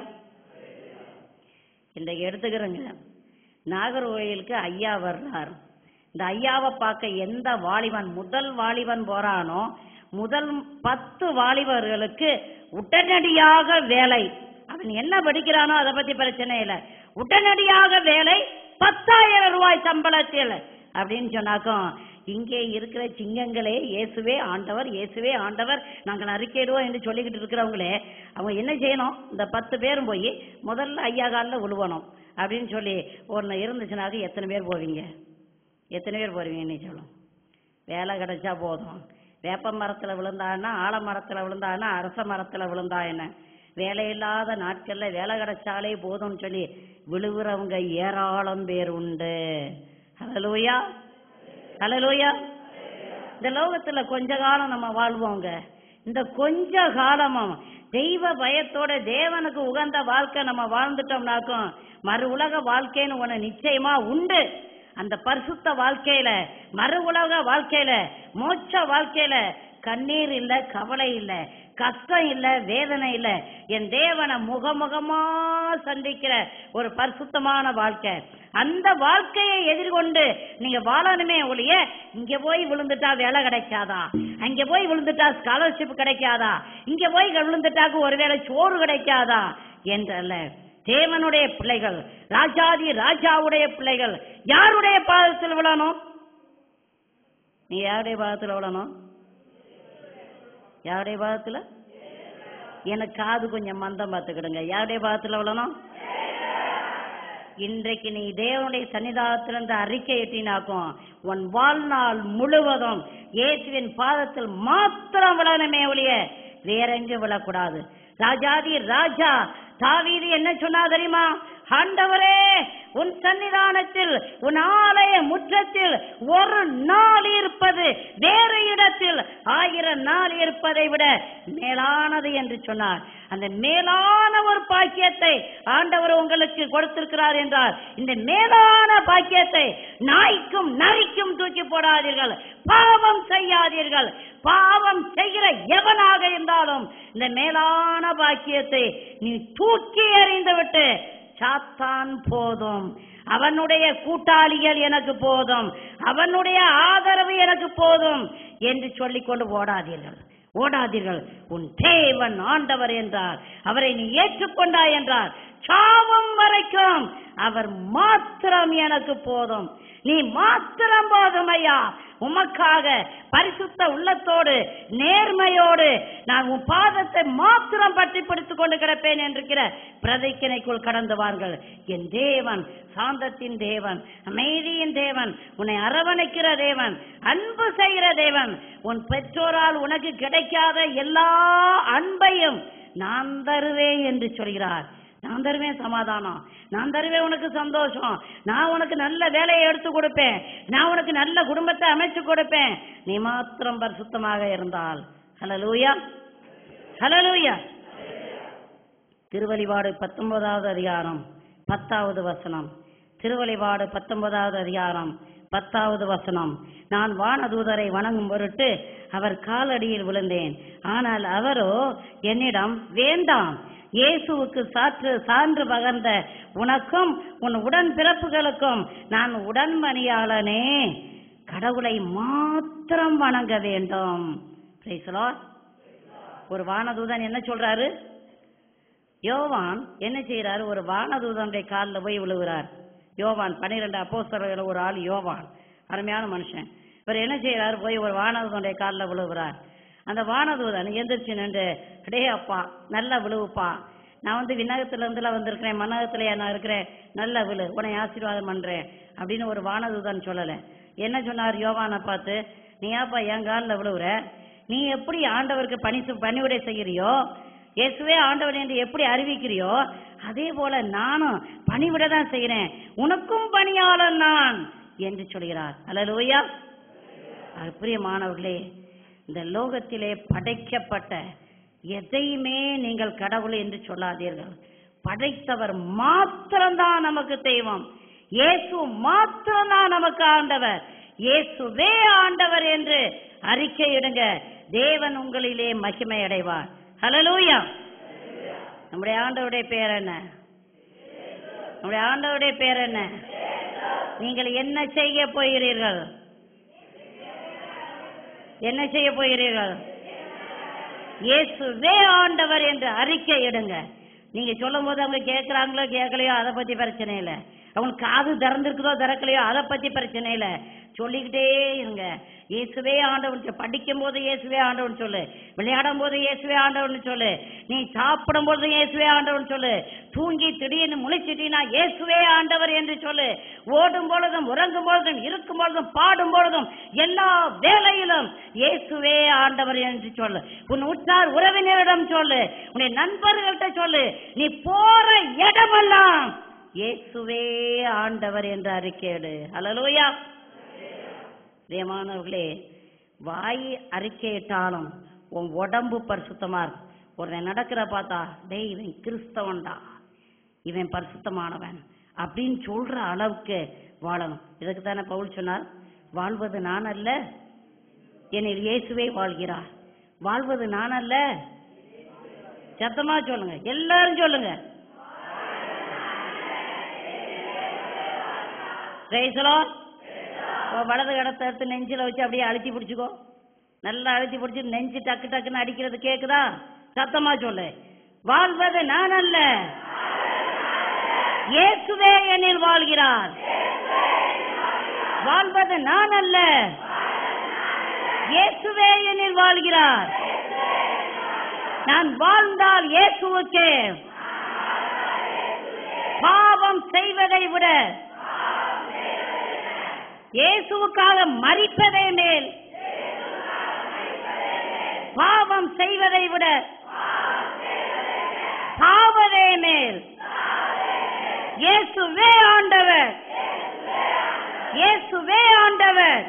இன்றைக்கு எடுத்துக்கிறேங்க நாகர்கோயிலுக்கு ஐயா வர்றார் இந்த ஐயாவை பார்க்க எந்த வாலிபன் முதல் வாலிபன் போறானோ முதல் பத்து வாலிபர்களுக்கு உடனடியாக வேலை அவன் என்ன படிக்கிறானோ அதை பத்தி பிரச்சனை இல்லை உடனடியாக வேலை பத்தாயிரம் ரூபாய் சம்பளத்தில் அப்படின்னு சொன்னாக்கும் இங்கே இருக்கிற சிங்கங்களே இயேசுவே ஆண்டவர் இயேசுவே ஆண்டவர் நாங்கள் அறிக்கையிடுவோம் என்று சொல்லிக்கிட்டு இருக்கிறவங்களே அவங்க என்ன செய்யணும் இந்த பத்து பேரும் போய் முதல்ல ஐயா காலில் விழுவணும் அப்படின்னு சொல்லி ஒன்று இருந்துச்சுனாக்க எத்தனை பேர் போவீங்க எத்தனை பேர் போவீங்க நீ சொல்லும் வேலை கிடைச்சா போதும் வேப்ப மரத்தில் விழுந்தான்னா ஆல மரத்தில் விழுந்தான்னா அரச மரத்தில் விழுந்தா என்ன வேலையில்லாத நாட்கள்ல வேலை கிடைச்சாலே போதும்னு சொல்லி விழுகிறவங்க ஏராளம் பேர் உண்டு ஹலலூயா ஹலலூயா இந்த லோகத்துல கொஞ்ச காலம் நம்ம வாழ்வோங்க இந்த கொஞ்ச காலமும் தெய்வ பயத்தோட தேவனுக்கு உகந்த வாழ்க்கை நம்ம வாழ்ந்துட்டோம்னாக்கும் மறு உலக வாழ்க்கைன்னு ஒண்ணு நிச்சயமா உண்டு அந்த பரிசுத்த வாழ்க்கையில மறு உலக வாழ்க்கையில மோட்ச வாழ்க்கையில கண்ணீர் இல்ல கவலை இல்ல கஷ்டம் இல்ல வேதனை இல்ல என் தேவனை முகமுகமா சந்திக்கிற ஒரு பரிசுத்தமான வாழ்க்கை அந்த வாழ்க்கையை எதிர்கொண்டு நீங்க வாழணுமே ஒழிய இங்க போய் விழுந்துட்டா வேலை கிடைக்காதா அங்க போய் விழுந்துட்டா ஸ்காலர்ஷிப் கிடைக்காதா இங்க போய் விழுந்துட்டாக்கு ஒருவேளை சோறு கிடைக்காதா என்றல்ல தேவனுடைய பிள்ளைகள் ராஜாதி ராஜாவுடைய பிள்ளைகள் யாருடைய பாதத்தில் விழணும் நீ யாருடைய பாதத்தில் விழணும் யாருடைய பாதத்துல எனக்கு காது கொஞ்சம் மந்தம் பார்த்துக்கிடுங்க யாருடைய பாதத்துல விழணும் இன்றைக்கு நீ தேவனுடைய சன்னிதானத்திலிருந்து அறிக்கை எட்டினாக்கும் உன் வாழ்நாள் முழுவதும் இயேசுவின் பாதத்தில் மாத்திரம் விழணுமே ஒழிய வேற எங்கும் விழக்கூடாது ராஜாதி ராஜா தாவீது என்ன சொன்னா தெரியுமா ஆண்டவரே உன் சன்னிதானத்தில் உன் ஆலய முற்றத்தில் ஒரு நாள் இருப்பது வேறு இடத்தில் ஆயிரம் நாள் இருப்பதை விட மேலானது என்று சொன்னார் அந்த மேலான ஒரு பாக்கியத்தை ஆண்டவர் உங்களுக்கு கொடுத்திருக்கிறார் என்றால் இந்த மேலான பாக்கியத்தை நாய்க்கும் நரிக்கும் தூக்கி போடாதீர்கள் பாவம் செய்யாதீர்கள் பாவம் செய்கிற எவனாக இருந்தாலும் இந்த மேலான பாக்கியத்தை நீ தூக்கி எறிந்து விட்டு சாத்தான் போதும் அவனுடைய கூட்டாளிகள் எனக்கு போதும் அவனுடைய ஆதரவு எனக்கு போதும் என்று சொல்லிக் கொண்டு ஓடாதீர்கள் ஓடாதீர்கள் உன் தேவன் ஆண்டவர் என்றார் அவரை நீ ஏற்றுக்கொண்டாய் என்றார் சாவும் வரைக்கும் அவர் மாத்திரம் எனக்கு போதும் நீ மாத்திரம் போதும் ஐயா உமக்காக பரிசுத்த உள்ளத்தோடு நேர்மையோடு நான் உன் பாதத்தை மாத்திரம் பற்றி பிடித்துக் கொண்டு கிடப்பேன் என்கிற பிரதிக்கினைக்குள் கடந்து வார்கள் என் தேவன் சாந்தத்தின் தேவன் அமைதியின் தேவன் உன்னை அரவணைக்கிற தேவன் அன்பு செய்கிற தேவன் உன் பெற்றோரால் உனக்கு கிடைக்காத எல்லா அன்பையும் நான் தருவேன் என்று சொல்கிறார் நான் தருவேன் சமாதானம் நான் தருவேன் உனக்கு சந்தோஷம் நான் உனக்கு நல்ல வேலையை எடுத்து கொடுப்பேன் நான் உனக்கு நல்ல குடும்பத்தை அமைச்சு கொடுப்பேன் நீ மாத்திரம் பரிசுத்தமாக இருந்தால் ஹலலூயா ஹலலூயா திருவழிபாடு பத்தொன்பதாவது அதிகாரம் பத்தாவது வசனம் திருவழிபாடு பத்தொன்பதாவது அதிகாரம் பத்தாவது வசனம் நான் வானதூதரை வணங்கும் பொருட்டு அவர் காலடியில் விழுந்தேன் ஆனால் அவரோ என்னிடம் வேண்டாம் இயேசுவுக்கு சாற்று சான்று பகர்ந்த உனக்கும் உன் உடன் பிறப்புகளுக்கும் நான் உடன்மணியாளனே கடவுளை மாத்திரம் வணங்க வேண்டும் Praise the Lord. ஒரு வானதூதன் என்ன சொல்றாரு யோவான் என்ன செய்யறாரு ஒரு வானதூதனுடைய காலில் போய் விழுகிறார் யோவான் பன்னிரெண்டு அப்போஸ்தலர்கள் ஒரு ஆள் யோவான் அருமையான மனுஷன் இவர் என்ன செய்யறாரு போய் ஒரு வானதூதனுடைய காலில் விழுகிறார் அந்த வானதூதன் எந்திரிச்சு நின்று அடே அப்பா நல்லா விழுவுப்பா நான் வந்து விண்ணகத்துல இருந்துல வந்திருக்கிறேன் மன்னகத்திலேயே நான் இருக்கிறேன் நல்ல விழு உன்னை ஆசீர்வாதம் பண்றேன் அப்படின்னு ஒரு வானதூதன் சொல்லல என்ன சொன்னார் யோவானை பார்த்து நீ ஏப்பா என் காலில் விழுவுற நீ எப்படி ஆண்டவருக்கு பணி பணிவிடை செய்கிறியோ இயேசுவே ஆண்டவர் என்று எப்படி அறிவிக்கிறியோ அதே போல நானும் பணிவிட தான் செய்கிறேன் உனக்கும் பணியாளன் நான் என்று சொல்கிறார் அல்லலூயா பிரியமானவர்களே இந்த லோகத்திலே படைக்கப்பட்ட எதையுமே நீங்கள் கடவுள் என்று சொல்லாதீர்கள் படைத்தவர் மாத்திரம்தான் நமக்கு தெய்வம் இயேசு மாத்திரம்தான் நமக்கு ஆண்டவர் இயேசுவே ஆண்டவர் என்று அறிக்கையிடுங்க தேவன் உங்களிலே மகிமை அடைவார் ஹalleluya நம்முடைய ஆண்டவருடைய பேர் என்ன நம்முடைய ஆண்டவருடைய பேர் என்ன நீங்கள் என்ன செய்ய போகிறீர்கள் என்ன செய்ய போகிறீர்கள் இயேசுவே ஆண்டவர் என்று அறிக்கை இடுங்க நீங்க சொல்லும் போது அவங்க கேட்கறாங்களோ கேட்கலையோ அதை பத்தி பிரச்சனை இல்லை அவங்களுக்கு காது திறந்திருக்குதோ திறக்கலையோ அதை பத்தி பிரச்சனை இல்லை சொல்லிக்கிட்டே இருங்க இயேசுவே ஆண்டவன் சொல்லு. படிக்கும் போது இயேசுவே ஆண்டவன் சொல்லு விளையாடும் போது இயேசுவே ஆண்டவன் சொல்லு நீ சாப்பிடும் போது இயேசுவே ஆண்டவன் சொல்லு தூங்கி திடீர்னு முழிச்சிட்டீனா இயேசுவே ஆண்டவர் என்று சொல்லு ஓடும் பொழுதும் உறங்கும் பொழுதும் இருக்கும் பொழுதும் பாடும் பொழுதும் எல்லா வேலையிலும் இயேசுவே ஆண்டவர் என்று சொல்லு உன் உற்றார் உறவினரிடம் சொல்லு உன்னை நண்பர்கள்ட்ட சொல்லு நீ போற இடமெல்லாம் இயேசுவே ஆண்டவர் என்று அறிக்கையிடு ஹalleluya பிரியமானவர்களே வாய் அறிக்கையிட்டாலும் உன் உடம்பு பரிசுத்தமா இருக்கும் ஒரு நடக்கிற பார்த்தா டேய் இவன் கிறிஸ்தவன்டா இவன் பரிசுத்தமானவன் அப்படின்னு சொல்ற அளவுக்கு வாழணும் இதுக்கு தானே பவுல் சொன்னார் வாழ்வது நான் அல்ல என்னில் இயேசுவே வாழ்கிறார் வாழ்வது நான் அல்ல சத்தமா சொல்லுங்க எல்லாரும் சொல்லுங்க Praise the Lord. உன் வலது கடத்தை எடுத்து நெஞ்சில வச்சு அப்படியே அழுத்தி பிடிச்சுக்கோ நல்லா அழுத்தி பிடிச்சு நெஞ்சு டக்கு டக்குன்னு அடிக்கிறது கேக்குதா சத்தமா சொல்லு வாழ்வது நான் அல்ல இயேசுவே என்னில் வாழ்கிறார் வாழ்வது நான் அல்ல இயேசுவே என்னில் வாழ்கிறார் நான் வாழ்ந்தால் இயேசுவுக்கே பாவம் செய்வதை விட இயேசுவுக்காக மறிப்பதே மேல் பாவம் செய்வதை விட சாவதே மேல் இயேசுவே ஆண்டவர் இயேசுவே ஆண்டவர்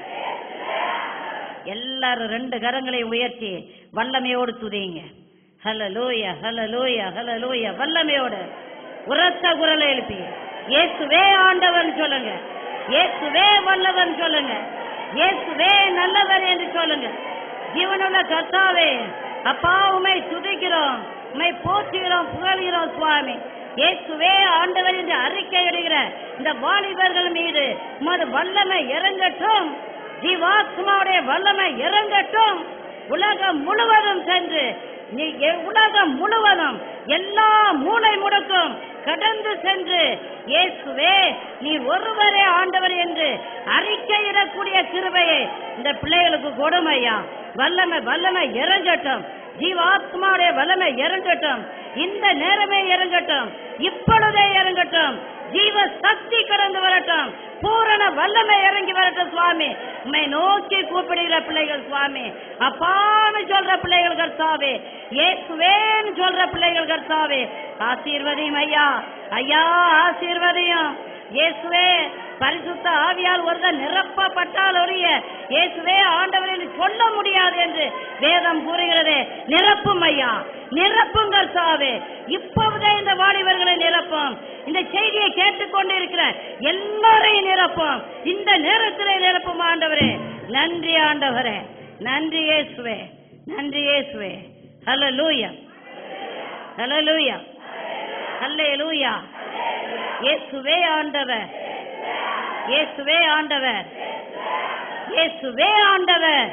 எல்லாரும் ரெண்டு கரங்களை உயர்த்தி வல்லமையோடு துதிங்க ஹலலூயா ஹலலூயா ஹலலூயா வல்லமையோடு உரத்த குரலை எழுப்பி இயேசுவே ஆண்டவன் சொல்லுங்க இயேசுவே வல்லவன் சொல்லுங்க இயேசுவே நல்லவர் என்று சொல்லுங்க ஜீவனுள்ள கர்த்தாவே அப்பா உமை துதிக்கிறோம் உமை போற்றுகிறோம் புகழ்கிறோம் சுவாமி இயேசுவே ஆண்டவர் என்று அறிக்கை இடுகிற இந்த வாலிபர்கள் மீது உமது வல்லமை இறங்கட்டும் ஜீவாத்மாவுடைய வல்லமை இறங்கட்டும் உலகம் முழுவதும் சென்று நீ எ- உலகம் முழுவதும் எல்லா மூளை முடக்கும் கடந்து சென்று இயேசுவே நீ ஒருவரே ஆண்டவர் என்று அறிக்கையிடக்கூடிய கிருபையை இந்த பிள்ளைகளுக்கு கொடுமையா வல்லமை வல்லமை இறங்கட்டும் ஜீவாத்மாவுடைய வல்லமை இறங்கட்டும் இந்த நேரமே இறங்கட்டும் இப்பொழுதே இறங்கட்டும் ஜீவ சக்தி கடந்து வரட்டும் பூரண வல்லமை இறங்கி வரட்டும் சுவாமி உம்மை நோக்கி கூப்பிடுகிற பிள்ளைகள் சுவாமி அப்பான்னு சொல்ற பிள்ளைகள் கர்த்தாவே இயேசுவேன்னு சொல்ற பிள்ளைகள் கர்த்தாவே ஆசீர்வதியும் ஐயா ஐயா ஆசீர்வதியும் இயேசுவே பரிசுத்த ஆவியால் ஒருவர் நிரப்பப்பட்டால் ஒழிய இயேசுவே ஆண்டவர் என்று சொல்ல முடியாது என்று வேதம் கூறுகிறதே நிரப்பும் ஐயா நிரப்பும் கர்த்தாவே இப்பொழுதே இந்த வாலிபர்களை நிரப்பும் இந்த செய்தியை கேட்டுக்கொண்டு இருக்கிற எல்லாரையும் நிரப்பும் இந்த நேரத்திலே நிரப்பும் ஆண்டவரே நன்றி ஆண்டவரே நன்றி இயேசுவே நன்றி இயேசுவே ஹலோ லூயா ஹலோ லூயா ஹல்லே லூயா இயேசுவே ஆண்டவர் இயேசுவே ஆண்டவர் இயேசுவே ஆண்டவர்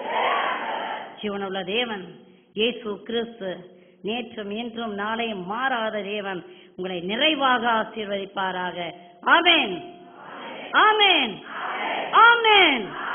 ஜீவனுள்ள தேவன் இயேசு கிறிஸ்து நேற்றும் இன்றும் நாளையும் மாறாத தேவன் உங்களை நிறைவாக ஆசீர்வதிப்பாராக ஆமென் ஆமென் ஆமென்